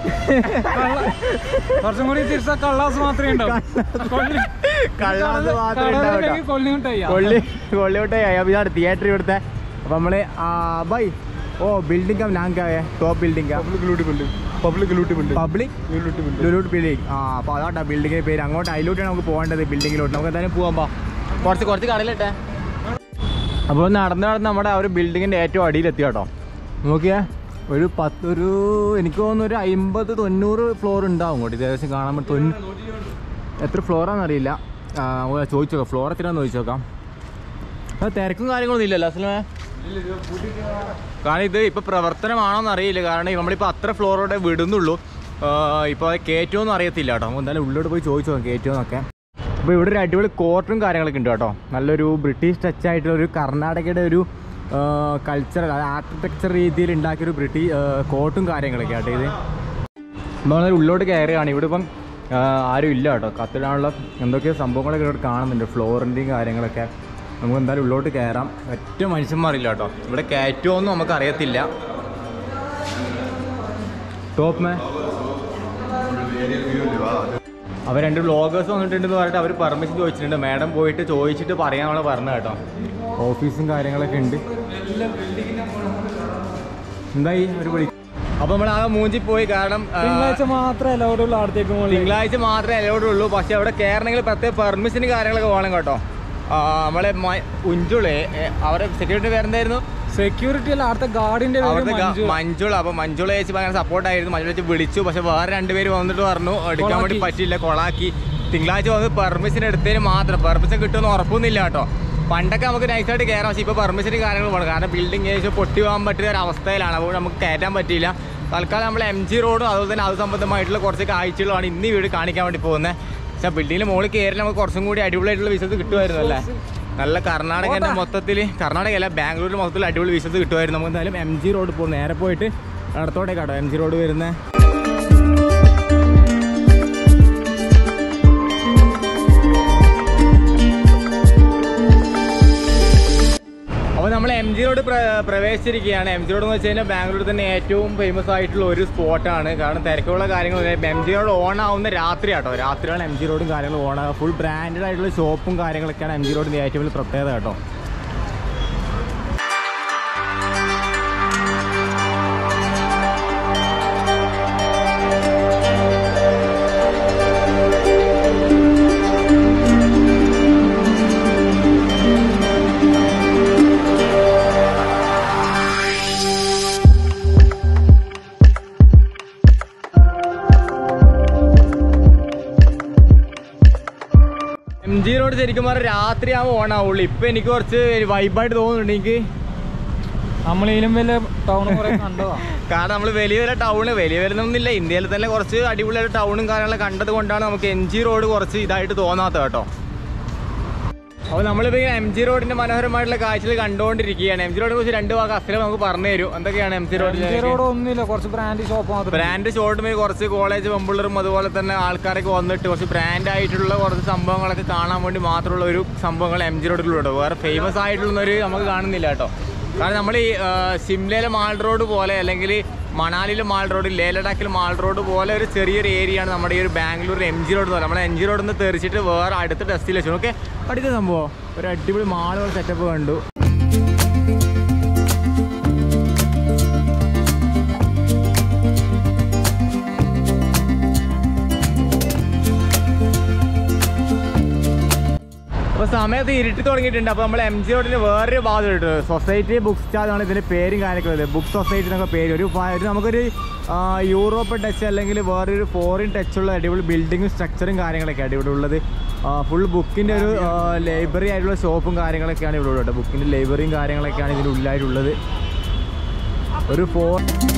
കുറച്ചും കൂടി തിരിച്ച കള്ളാസ് മാത്രമേ ഉണ്ടാവും കള്ളാസ് മാത്രമേ ഉണ്ടാവൂ കേട്ടോ. കൊള്ളിമുട്ടയ്യ കൊള്ളി കൊള്ളിവിട്ടെ ഇതാണ് തിയേറ്റർ ഇവിടുത്തെ അപ്പൊ നമ്മള് ആ ബൈ ഓ building name top building public utility building public utility building public utility building ലുലൂട്ട് ബിൽഡിംഗ് ആ അപ്പോൾ അതാട്ടാ ബിൽഡിങ്ങിന്റെ പേര് അങ്ങോട്ട് അതിലോട്ടാണ് നമുക്ക് പോകേണ്ടത് ബിൽഡിങ്ങിലോട്ട് നമുക്ക് എന്തായാലും പോകാം പാ കുറച്ച് കുറച്ച് കടലിട്ടെ അപ്പോൾ നടന്ന് നടന്ന് നമ്മുടെ ആ ഒരു ബിൽഡിങ്ങിന്റെ ഏറ്റവും അടിയിലെത്തി കേട്ടോ നോക്കിയേ ഒരു പത്ത് ഒരു എനിക്ക് തോന്നുന്നു ഒരു അമ്പത് തൊണ്ണൂറ് ഫ്ലോർ ഉണ്ടാവും ഇങ്ങോട്ട് ഇത് ഏകദേശം കാണാൻ പറ്റും തൊണ്ണൂ എത്ര ഫ്ലോറാണെന്ന് അറിയില്ല ആ, നമുക്ക് ചോദിച്ചു നോക്കാം ഫ്ലോർ എത്രയാണെന്ന് ചോദിച്ചു നോക്കാം അത് തിരക്കും കാര്യങ്ങളൊന്നും ഇല്ലല്ലോ അസലമേ കാരണം ഇത് ഇപ്പോൾ പ്രവർത്തനമാണോന്ന് അറിയില്ല കാരണം നമ്മളിപ്പോൾ അത്ര ഫ്ലോറോടെ വിടുന്നുള്ളൂ ഇപ്പോൾ അത് കയറ്റുമെന്ന് അറിയത്തില്ല കേട്ടോ നമുക്ക് എന്തായാലും ഉള്ളിലോട്ട് പോയി ചോദിച്ചു നോക്കാം കയറ്റുമെന്നൊക്കെ അപ്പോൾ ഇവിടെ ഒരു അടിപൊളി കോർട്ടും കാര്യങ്ങളൊക്കെ ഉണ്ട് കേട്ടോ നല്ലൊരു ബ്രിട്ടീഷ് ടച്ച് ആയിട്ടുള്ള ഒരു കർണാടകയുടെ ഒരു കൾച്ചറൽ ആർക്കിടെക്ചർ രീതിയിൽ ഉണ്ടാക്കിയൊരു ബ്രിട്ടീഷ് കോർട്ടും കാര്യങ്ങളൊക്കെ ആട്ടോ ഇത് നമ്മൾ ഉള്ളോട്ട് കയറുകയാണ് ഇവിടെ ഇപ്പം ആരും ഇല്ല കേട്ടോ കത്തിടാനുള്ള എന്തൊക്കെയോ സംഭവങ്ങളൊക്കെ ഇവിടെ കാണുന്നുണ്ട് ഫ്ലോറിൻ്റെയും കാര്യങ്ങളൊക്കെ നമുക്ക് എന്തായാലും ഉള്ളോട്ട് കയറാം ഒറ്റ മനുഷ്യന്മാരില്ല കേട്ടോ ഇവിടെ കയറ്റുമോന്നും നമുക്ക് അറിയത്തില്ല ടോപ്പ് മേ അവർ രണ്ട് വ്ളോഗേഴ്സ് വന്നിട്ടുണ്ടെന്ന് പറഞ്ഞിട്ട് അവർ പെർമിഷൻ ചോദിച്ചിട്ടുണ്ട് മാഡം പോയിട്ട് ചോദിച്ചിട്ട് പറയാനാണ് പറഞ്ഞത് കേട്ടോ ഓഫീസും കാര്യങ്ങളൊക്കെ ഉണ്ട് എന്തായി ഒരു വിളി അപ്പോൾ നമ്മൾ ആകെ മൂഞ്ചി പോയി കാരണം ആ, തിങ്കളാഴ്ച മാത്രമേ എല്ലാവരും ഉള്ളൂ അടുത്തേക്ക് മുകളിൽ തിങ്കളാഴ്ച മാത്രമേ അലോഡ് ഉള്ളൂ പക്ഷെ അവിടെ കയറണമെങ്കിൽ പ്രത്യേക പെർമിഷനും കാര്യങ്ങളൊക്കെ വേണം കേട്ടോ ആ, നമ്മളെ മ- ഉഞ്ചുളെ ഏ, അവരെ സെക്യൂരിറ്റി പേരെന്തായിരുന്നു സെക്യൂരിറ്റി അല്ല അടുത്ത ഗാർഡിന്റെ അവിടുത്തെ ഗ- മഞ്ജുള അപ്പൊ മഞ്ജുള ചേച്ചി ഭയങ്കര സപ്പോർട്ടായിരുന്നു മഞ്ജുള ചേച്ചി വിളിച്ചു പക്ഷെ വേറെ രണ്ടുപേര് വന്നിട്ട് പറഞ്ഞു എടുക്കാൻ വേണ്ടി പറ്റില്ല കൊളാക്കി തിങ്കളാഴ്ച വന്ന് പെർമിഷൻ എടുത്തതിന് മാത്രം പെർമിഷൻ കിട്ടുമെന്ന് ഉറപ്പൊന്നുമില്ല കേട്ടോ പണ്ടൊക്കെ നമുക്ക് നൈസായിട്ട് കയറാം പക്ഷേ ഇപ്പോൾ പെർമിഷനും കാര്യങ്ങളും വേണം കാരണം ബിൽഡിംഗ് ഏകദേശം പൊട്ടി പോകാൻ പറ്റിയ ഒരു അവസ്ഥയിലാണ് അപ്പോൾ നമുക്ക് കയറ്റാൻ പറ്റിയില്ല തൽക്കാലം നമ്മൾ എം ജി റോഡും അതുപോലെ തന്നെ അത് സംബന്ധമായിട്ടുള്ള കുറച്ച് കാഴ്ചകളുമാണ് ഇന്ന് ഈ വീട് കാണിക്കാൻ വേണ്ടി പോകുന്നത് പക്ഷേ ബിൽഡിങ്ങിന് മുകളിൽ കയറി നമുക്ക് കുറച്ചും കൂടി അടിപൊളിയായിട്ടുള്ള വിശ്വസ് കിട്ടുമായിരുന്നു അല്ലേ നല്ല കർണാടകൻ്റെ മൊത്തത്തിൽ കർണാടക അല്ല ബാംഗ്ലൂരിൽ മൊത്തത്തിൽ അടിപൊളി വിശ്വസ് കിട്ടുമായിരുന്നു നമുക്ക് എന്തായാലും എം ജി റോഡ് പോകും നേരെ പോയിട്ട് ഇടത്തോടെ കേട്ടോ എം ജി റോഡ് വരുന്നത് അപ്പോൾ നമ്മൾ എം ജി റോഡ് പ്ര- പ്രവേശിച്ചിരിക്കുകയാണ് എം ജി റോഡ് എന്ന് വെച്ച് കഴിഞ്ഞാൽ ബാംഗ്ലൂർ തന്നെ ഏറ്റവും ഫേമസ് ആയിട്ടുള്ള ഒരു സ്പോട്ടാണ് കാരണം തിരക്കുള്ള കാര്യങ്ങൾ എം ജി റോഡ് ഓൺ ആവുന്ന രാത്രി ആട്ടോ രാത്രിയാണ് എം ജി റോഡും കാര്യങ്ങളും ഓൺ ആകുക ഫുൾ ബ്രാൻഡഡ് ആയിട്ടുള്ള ഷോപ്പും കാര്യങ്ങളൊക്കെയാണ് എം ജി റോഡിൻ്റെ ഏറ്റവും വലിയ പ്രത്യേകത കേട്ടോ എം ജി റോഡ് ശരിക്കും പറഞ്ഞാൽ രാത്രി ആകുമ്പോൾ ഓൺ ആവുള്ളൂ ഇപ്പം എനിക്ക് കുറച്ച് വൈബായിട്ട് തോന്നുന്നുണ്ട് എനിക്ക് നമ്മളിതിലും വലിയ ടൗൺ കുറെ കണ്ടതാ കാരണം നമ്മൾ വലിയ വലിയ ടൗണ് വലിയ വരുന്നൊന്നുമില്ല ഇന്ത്യയിൽ തന്നെ കുറച്ച് അടിപൊളിയായിട്ട് ടൗണും കാര്യങ്ങളൊക്കെ കണ്ടത് കൊണ്ടാണ് നമുക്ക് എം ജി റോഡ് കുറച്ച് ഇതായിട്ട് തോന്നാത്തത് കേട്ടോ അപ്പോൾ നമ്മളിപ്പോൾ ഇങ്ങനെ എം ജി റോഡിന്റെ മനോഹരമായിട്ടുള്ള കാഴ്ചകൾ കണ്ടുകൊണ്ടിരിക്കുകയാണ് എം ജി റോഡിനെ കുറിച്ച് രണ്ട് വാക്ക് അസ്ലം നമുക്ക് പറഞ്ഞു തരും എന്തൊക്കെയാണ് എം ജി റോഡിൽ റോഡ് ഒന്നുമില്ല കുറച്ച് ബ്രാൻഡ് ഷോപ്പ് മാത്രം ബ്രാൻഡ് ഷോട്ടുമേ കുറച്ച് കോളേജ് പെമ്പിള്ളറും അതുപോലെ തന്നെ ആൾക്കാരൊക്കെ വന്നിട്ട് കുറച്ച് ബ്രാൻഡ് ആയിട്ടുള്ള കുറച്ച് സംഭവങ്ങളൊക്കെ കാണാൻ വേണ്ടി മാത്രമുള്ള ഒരു സംഭവങ്ങൾ എം ജി റോഡിലൂടെ വേറെ ഫേമസ് ആയിട്ടുള്ളൊരു നമുക്ക് കാണുന്നില്ല കേട്ടോ കാരണം നമ്മൾ ഈ ആ, സിംലയിലെ മാൾ റോഡ് പോലെ അല്ലെങ്കിൽ മണാലിയിലെ മാൾ റോഡ് ലേ ലഡാക്കിലെ മാൾ റോഡ് പോലെ ഒരു ചെറിയൊരു ഏരിയയാണ് നമ്മുടെ ഈ ഒരു ബാംഗ്ലൂർ എം ജി റോഡ് എന്ന് പറയുന്നത് നമ്മൾ എം ജി റോഡിൽ നിന്ന് തെറിച്ചിട്ട് വേറെ അടുത്ത ഡെസ്റ്റിനേഷൻ ഓക്കെ അടുത്ത സംഭവം ഒരു അടിപൊളി മാളുകൾ സെറ്റപ്പ് കണ്ടു അപ്പോൾ സമയത്ത് ഇരുട്ടി തുടങ്ങിയിട്ടുണ്ട് അപ്പോൾ നമ്മൾ എം ജി റോഡിന് വേറൊരു ഭാഗം കിട്ടും സൊസൈറ്റി ബുക്ക് സ്റ്റാളാണ് ഇതിൻ്റെ പേരും കാര്യങ്ങളൊക്കെ ഉള്ളത് ബുക്ക് സൊസൈറ്റി എന്നൊക്കെ പേര് ഒരു ഫ- ഒരു നമുക്കൊരു ആ, യൂറോപ്പ് ടച്ച് അല്ലെങ്കിൽ വേറൊരു ഫോറിൻ ടച്ചുള്ള അടിപൊളി ബിൽഡിങ്ങും സ്ട്രക്ചറും കാര്യങ്ങളൊക്കെ അടിപൊളി ഉള്ളത് ഫുൾ ബുക്കിൻ്റെ ഒരു ലൈബ്രറി ആയിട്ടുള്ള ഷോപ്പും കാര്യങ്ങളൊക്കെയാണ് ഇവിടെ ഉള്ളത് ബുക്കിൻ്റെ ലൈബ്രറിയും കാര്യങ്ങളൊക്കെയാണ് ഇതിൻ്റെ ഉള്ളിലായിട്ടുള്ളത് ഒരു ഫോർ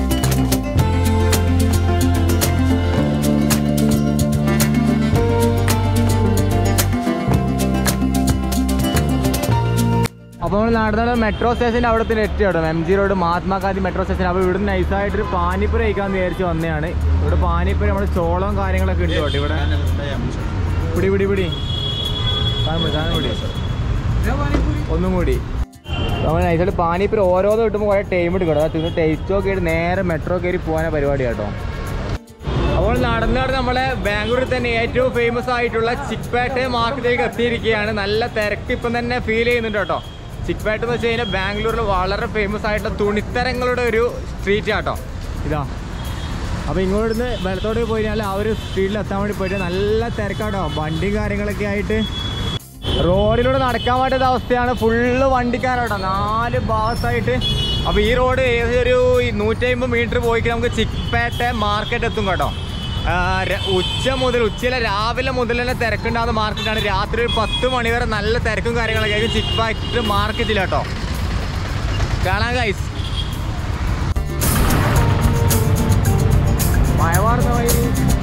അപ്പോൾ നമ്മൾ നടന്ന മെട്രോ സ്റ്റേഷൻ്റെ അവിടെ തന്നെ എത്തി കേട്ടോ M G road Mahatma Gandhi metro station അപ്പോൾ ഇവിടുന്ന് നൈസായിട്ടൊരു പാനിപ്പുരി കഴിക്കാമെന്ന് വിചാരിച്ച് വന്നതാണ് ഇവിടെ പാനിപ്പുരി നമ്മുടെ ചോളവും കാര്യങ്ങളൊക്കെ ഉണ്ട് കേട്ടോ ഇവിടെ പിടി പിടി പിടി സാധനം പിടി, സാധനം പിടി ഒന്നും കൂടി നമ്മൾ നൈസായിട്ട് പാനിപ്പുരി ഓരോന്നും കിട്ടുമ്പോൾ കുറേ ടൈം എടുക്കും കേട്ടോ തിന്ന് ടേസ്റ്റ് ഒക്കെ ആയിട്ട് നേരെ മെട്രോ കയറി പോകാൻ പരിപാടി കേട്ടോ അപ്പോൾ നടന്ന് നടന്ന് നമ്മളെ ബാംഗ്ലൂരിൽ തന്നെ ഏറ്റവും ഫേമസ് ആയിട്ടുള്ള ചിക്പേട്ട മാർക്കറ്റിലേക്ക് എത്തിയിരിക്കുകയാണ് നല്ല തിരക്ക് ഇപ്പം തന്നെ ഫീൽ ചെയ്യുന്നുണ്ട് കേട്ടോ ചിക്പേട്ട എന്ന് വെച്ച് കഴിഞ്ഞാൽ ബാംഗ്ലൂരിൽ വളരെ ഫേമസ് ആയിട്ടുള്ള തുണിത്തരങ്ങളുടെ ഒരു സ്ട്രീറ്റ് കേട്ടോ ഇതാ അപ്പോൾ ഇങ്ങോട്ട് വെള്ളത്തോട്ട് പോയി കഴിഞ്ഞാൽ ആ ഒരു സ്ട്രീറ്റിൽ എത്താൻ വേണ്ടി പോയിട്ട് നല്ല തിരക്കാട്ടോ വണ്ടിയും കാര്യങ്ങളൊക്കെ ആയിട്ട് റോഡിലൂടെ നടക്കാൻ പറ്റാത്ത അവസ്ഥയാണ് ഫുള്ള് വണ്ടിക്കാരോട്ടോ നാല് ഭാഗത്തായിട്ട് അപ്പോൾ ഈ റോഡ് ഏകദേശം ഒരു നൂറ്റമ്പത് മീറ്റർ പോയി നമുക്ക് ചിക്പേട്ട മാർക്കറ്റ് എത്തും കേട്ടോ ആ, ര- ഉച്ച മുതൽ ഉച്ചയിലെ രാവിലെ മുതൽ തന്നെ തിരക്കുണ്ടാകുന്ന മാർക്കറ്റാണ് രാത്രി ഒരു പത്ത് മണി വരെ നല്ല തിരക്കും കാര്യങ്ങളൊക്കെ ആയിരിക്കും ചിക്പേട്ട് മാർക്കറ്റിൽ കേട്ടോ കാണാൻ ഗൈസ് മഴവാർന്ന വഴി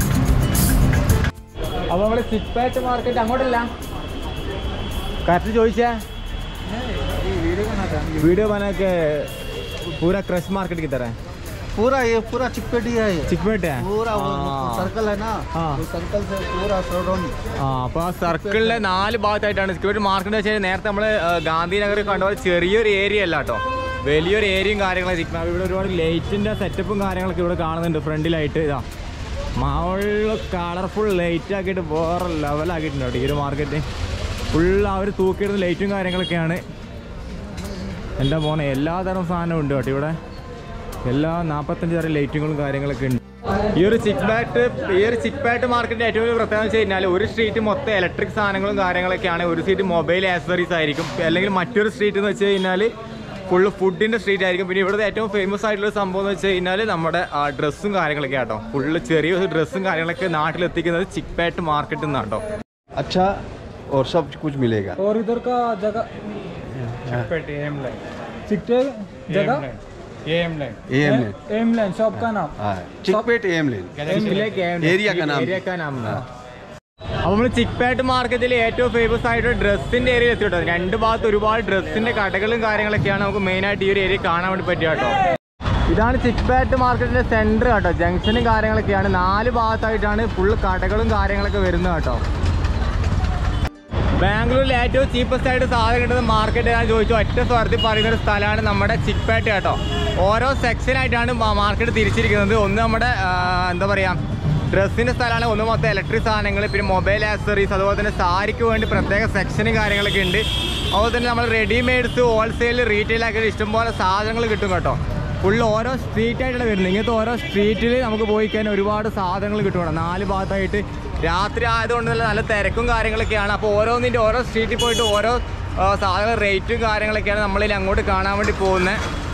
അപ്പോൾ നമ്മുടെ ചിക്പേട്ട് മാർക്കറ്റ് അങ്ങോട്ടല്ല കറക്റ്റ് ചോദിച്ചാ वीडियो बना के पूरा क्रश मार्केट की तरह पूरा ये पूरा चिकपेट ही है ये ചിക്ക്പേട്ട पूरा वो सर्कल है ना हाँ। वो सर्कल से पूरा सराउंड ആ അപ്പൊ ആ സർക്കിളിലെ നാല് ഭാഗത്തായിട്ടാണ് സിക്യൂരിറ്റി മാർക്കറ്റ് വെച്ചാൽ നേരത്തെ നമ്മൾ ഗാന്ധിനഗർ കണ്ടപോലെ ചെറിയൊരു ഏരിയ അല്ല കേട്ടോ വലിയൊരു ഏരിയയും കാര്യങ്ങളൊക്കെ ചിക്കൻ ഇവിടെ ഒരുപാട് ലൈറ്റിന്റെ സെറ്റപ്പും കാര്യങ്ങളൊക്കെ ഇവിടെ കാണുന്നുണ്ട് ഫ്രണ്ടിലായിട്ട് ഇതാ മാവുള്ള കളർഫുൾ ലൈറ്റ് ആക്കിയിട്ട് വേറെ ലെവലാക്കിയിട്ടുണ്ട് കേട്ടോ ഈ ഒരു മാർക്കറ്റ് ഫുൾ അവർ തൂക്കിയിടുന്ന ലൈറ്റും കാര്യങ്ങളൊക്കെയാണ് എന്താ പോണേ എല്ലാ തരം സാധനവും ഉണ്ട് കേട്ടോ ഇവിടെ എല്ലാ നാൽപ്പത്തഞ്ച് തരം ലൈറ്റുകളും കാര്യങ്ങളൊക്കെ ഉണ്ട് ഈ ഒരു ചിക്ക് ബാറ്റ് ഈ ഒരു ചിക്ക് ബാറ്റ് മാർക്കറ്റിന്റെ ഏറ്റവും വലിയ പ്രത്യേകത വെച്ച് കഴിഞ്ഞാൽ ഒരു സ്ട്രീറ്റ് മൊത്തം ഇലക്ട്രിക് സാധനങ്ങളും കാര്യങ്ങളൊക്കെയാണ് ഒരു സ്ട്രീറ്റ് മൊബൈൽ ആക്സസറീസ് ആയിരിക്കും അല്ലെങ്കിൽ മറ്റൊരു സ്ട്രീറ്റ് എന്ന് വെച്ച് കഴിഞ്ഞാൽ ഫുള്ള് ഫുഡിന്റെ സ്ട്രീറ്റ് ആയിരിക്കും പിന്നെ ഇവിടുത്തെ ഏറ്റവും ഫേമസ് ആയിട്ടുള്ള സംഭവം എന്ന് വെച്ച് കഴിഞ്ഞാൽ നമ്മുടെ ഡ്രസ്സും കാര്യങ്ങളൊക്കെ ആട്ടോ ഫുള്ള് ചെറിയ ഡ്രസ്സും കാര്യങ്ങളൊക്കെ നാട്ടിലെത്തിക്കുന്നത് ചിക്ക് ബാറ്റ് മാർക്കറ്റിൽ നിന്നാണ് കേട്ടോ अच्छा और सब कुछ मिलेगा और इधर का जगह चिकटेक जगह M lane M line shop का नाम हाँ चिकपेट एम लेन एरिया का नाम ഏരിയ അപ്പൊ നമ്മൾ ചിക്പേട്ട് മാർക്കറ്റിൽ ഏറ്റവും ഫേമസ് ആയിട്ട് ഡ്രസ്സിന്റെ ഏരിയ എത്തിട്ടോ രണ്ട് ഭാഗത്ത് ഒരുപാട് ഡ്രസ്സിന്റെ കടകളും കാര്യങ്ങളൊക്കെയാണ് നമുക്ക് മെയിൻ ആയിട്ട് ഈ ഒരു ഏരിയ കാണാൻ വേണ്ടി പറ്റുക കേട്ടോ ഇതാണ് ചിക്പേട്ട് മാർക്കറ്റിന്റെ സെന്റർ കേട്ടോ ജംഗ്ഷനും കാര്യങ്ങളൊക്കെയാണ് നാല് ഭാഗത്തായിട്ടാണ് ഫുള്ള് കടകളും കാര്യങ്ങളൊക്കെ വരുന്നത് കേട്ടോ ബാംഗ്ലൂരിൽ ഏറ്റവും ചീപ്പസ്റ്റ് ആയിട്ട് സാധനം കിട്ടുന്ന മാർക്കറ്റ് ഞാൻ ചോദിച്ചു ഒറ്റ സ്വരത്തിൽ പറയുന്ന ഒരു സ്ഥലമാണ് നമ്മുടെ ചിക്പേട്ട് കേട്ടോ ഓരോ സെക്ഷനായിട്ടാണ് മാർക്കറ്റ് തിരിച്ചിരിക്കുന്നത് ഒന്ന് നമ്മുടെ ആ, എന്താ പറയുക ഡ്രസ്സിൻ്റെ സ്ഥലമാണ് ഒന്ന് മൊത്തം ഇലക്ട്രിക് സാധനങ്ങൾ പിന്നെ മൊബൈൽ ആക്സറീസ് അതുപോലെ തന്നെ സാരിക്ക് വേണ്ടി പ്രത്യേക സെക്ഷനും കാര്യങ്ങളൊക്കെ ഉണ്ട് അതുപോലെ തന്നെ നമ്മൾ റെഡിമെയ്ഡ്സ് ഹോൾസെയിൽ റീറ്റെയിൽ ആക്കിയിട്ട് ഇഷ്ടംപോലെ സാധനങ്ങൾ കിട്ടും കേട്ടോ ഫുള്ള് ഓരോ സ്ട്രീറ്റ് ആയിട്ടുള്ള വരുന്നത് ഇങ്ങനത്തെ ഓരോ സ്ട്രീറ്റിൽ നമുക്ക് പോയി കഴിഞ്ഞാൽ ഒരുപാട് സാധനങ്ങൾ കിട്ടും കേട്ടോ നാല് ഭാഗത്തായിട്ട് രാത്രി ആയതുകൊണ്ട് തന്നെ നല്ല തിരക്കും കാര്യങ്ങളൊക്കെയാണ് അപ്പോൾ ഓരോന്നിൻ്റെ ഓരോ സ്ട്രീറ്റിൽ പോയിട്ട് ഓരോ ആ, സാധന റേറ്റും കാര്യങ്ങളൊക്കെയാണ് നമ്മളിൽ അങ്ങോട്ട് കാണാൻ വേണ്ടി പോകുന്നത്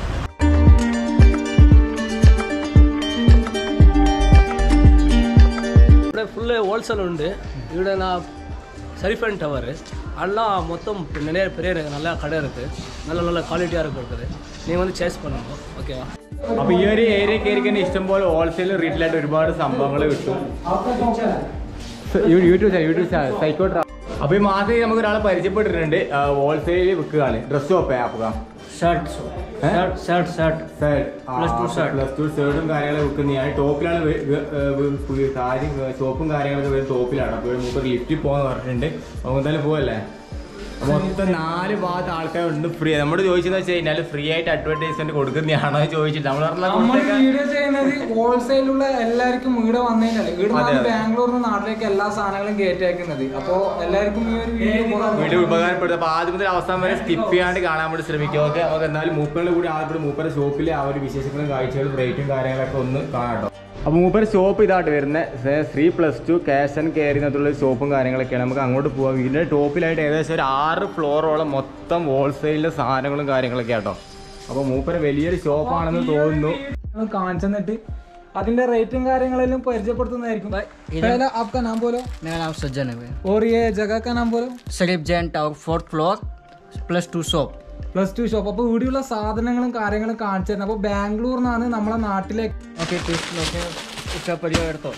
ഇവിടെ ഫുള്ള് ഹോൾസೇಲ್ ഉണ്ട് ഇവിടെ நான் சரிஃபன் டவர் எல்லாம் மொத்தம் நிறைய பெரிய நல்ல கடை இருக்குது நல்ல நல்ல குவாலிட்டியாக இருக்கும் இருக்குது நீங்கள் வந்து சேஸ் பண்ணணும் ஓகேவா അപ്പോൾ ഈ ഒരു ഏരിയ കയറി കഴിഞ്ഞാൽ ഇഷ്ടംപോലെ ഹോൾസെയിൽ റീറ്റെയിലായിട്ട് ഒരുപാട് സംഭവങ്ങൾ കിട്ടും യൂട്യൂബ് ചാനൽ യൂട്യൂബ് ചാനൽ സൈക്കോട്ര അപ്പോൾ ഈ മാസം നമുക്ക് ഒരാളെ പരിചയപ്പെട്ടിട്ടുണ്ട് ഹോൾസെയിൽ വിൽക്കുകയാണ് ഡ്രസ്സ് ഷോപ്പേ ആപ്പുക shirt shirt shirt shirt Plus two shirt. Plus two ഷർട്ടും കാര്യങ്ങളൊക്കെ വിൽക്കുന്നതാണ് ടോപ്പിലാണ് വെ- വെ- ഏർ വെ- പുതിയ കാര്യം ഷോപ്പും കാര്യങ്ങളൊക്കെ വരുന്നത് ടോപ്പിലാണ് അപ്പോൾ മൂപ്പർ ലിഫ്റ്റിൽ പോകാന്ന് പറഞ്ഞിട്ടുണ്ട് അപ്പോൾ എന്തായാലും പോവല്ലേ അപ്പോൾ മൊത്തം നാല് ഭാഗത്ത് ആൾക്കാരുണ്ട് ഫ്രീ നമ്മോട് ചോദിച്ചതെന്ന് വെച്ച് കഴിഞ്ഞാൽ ഫ്രീ ആയിട്ട് അഡ്വർടൈസ്മെന്റ് കൊടുക്കുന്നതാണോ എന്ന് ചോദിച്ചിട്ട് നമ്മൾ നമ്മൾ പറഞ്ഞ വീഡിയോ ചെയ്യുന്നത് ഹോൾസെയിലുള്ള എല്ലാവർക്കും ഇവിടെ വന്നതിനല്ലേ ഇവിടെ അതെ, നിന്ന് അതെ. ബാംഗ്ലൂരിൽ നിന്ന് നാട്ടിലേക്ക് എല്ലാ സാധനങ്ങളും കയറ്റിയാക്കുന്നത് അപ്പോ എല്ലാവർക്കും ഈ ഒരു വീഡിയോ വീഡിയോ ഉപകാരപ്പെടും അപ്പോൾ ആദ്യം മുതൽ അവസാനം വരെ സ്കിപ്പ് ചെയ്യാണ്ട് കാണാൻ വേണ്ടി ശ്രമിക്കുക ഓക്കെ നമുക്ക് എന്തായാലും മൂപ്പറിൽ കൂടി ആദ്യം മൂപ്പരുടെ ഷോപ്പിലെ ആ ഒരു വിശേഷങ്ങളും കാഴ്ചകളും റേറ്റും കാര്യങ്ങളൊക്കെ ഒന്ന് കാണാട്ടോ അപ്പോൾ മൂപ്പര് ഷോപ്പ് ഇതായിട്ട് വരുന്നത് Shri plus two cash and care എന്നുള്ള ഷോപ്പും കാര്യങ്ങളൊക്കെയാണ് നമുക്ക് അങ്ങോട്ട് പോകാം വീടിൻ്റെ ടോപ്പിലായിട്ട് ഏകദേശം ഒരു ആറ് ഫ്ലോറോളം മൊത്തം ഹോൾസെയിലിലെ സാധനങ്ങളും കാര്യങ്ങളൊക്കെ ആട്ടോ അപ്പോൾ മൂപ്പര് വലിയൊരു ഷോപ്പാണെന്ന് തോന്നുന്നു കാണിച്ചു തന്നിട്ട് അതിന്റെ റേറ്റും കാര്യങ്ങളെല്ലാം പരിചയപ്പെടുത്തുന്നതായിരിക്കും पहला आपका नाम बोलो मेरा नाम सज्जन है भैया और ये जगह का नाम बोलो Sharif Jain tower fourth floor plus two shop plus two shop അപ്പൊ ഇവിടെയുള്ള സാധനങ്ങളും കാര്യങ്ങളും കാണിച്ചു തരുന്നത് അപ്പൊ ബാംഗ്ലൂരിൽ നിന്നാണ് നമ്മളെ നാട്ടിലേക്ക് ओके तीस लोग हैं उसका परिवार तो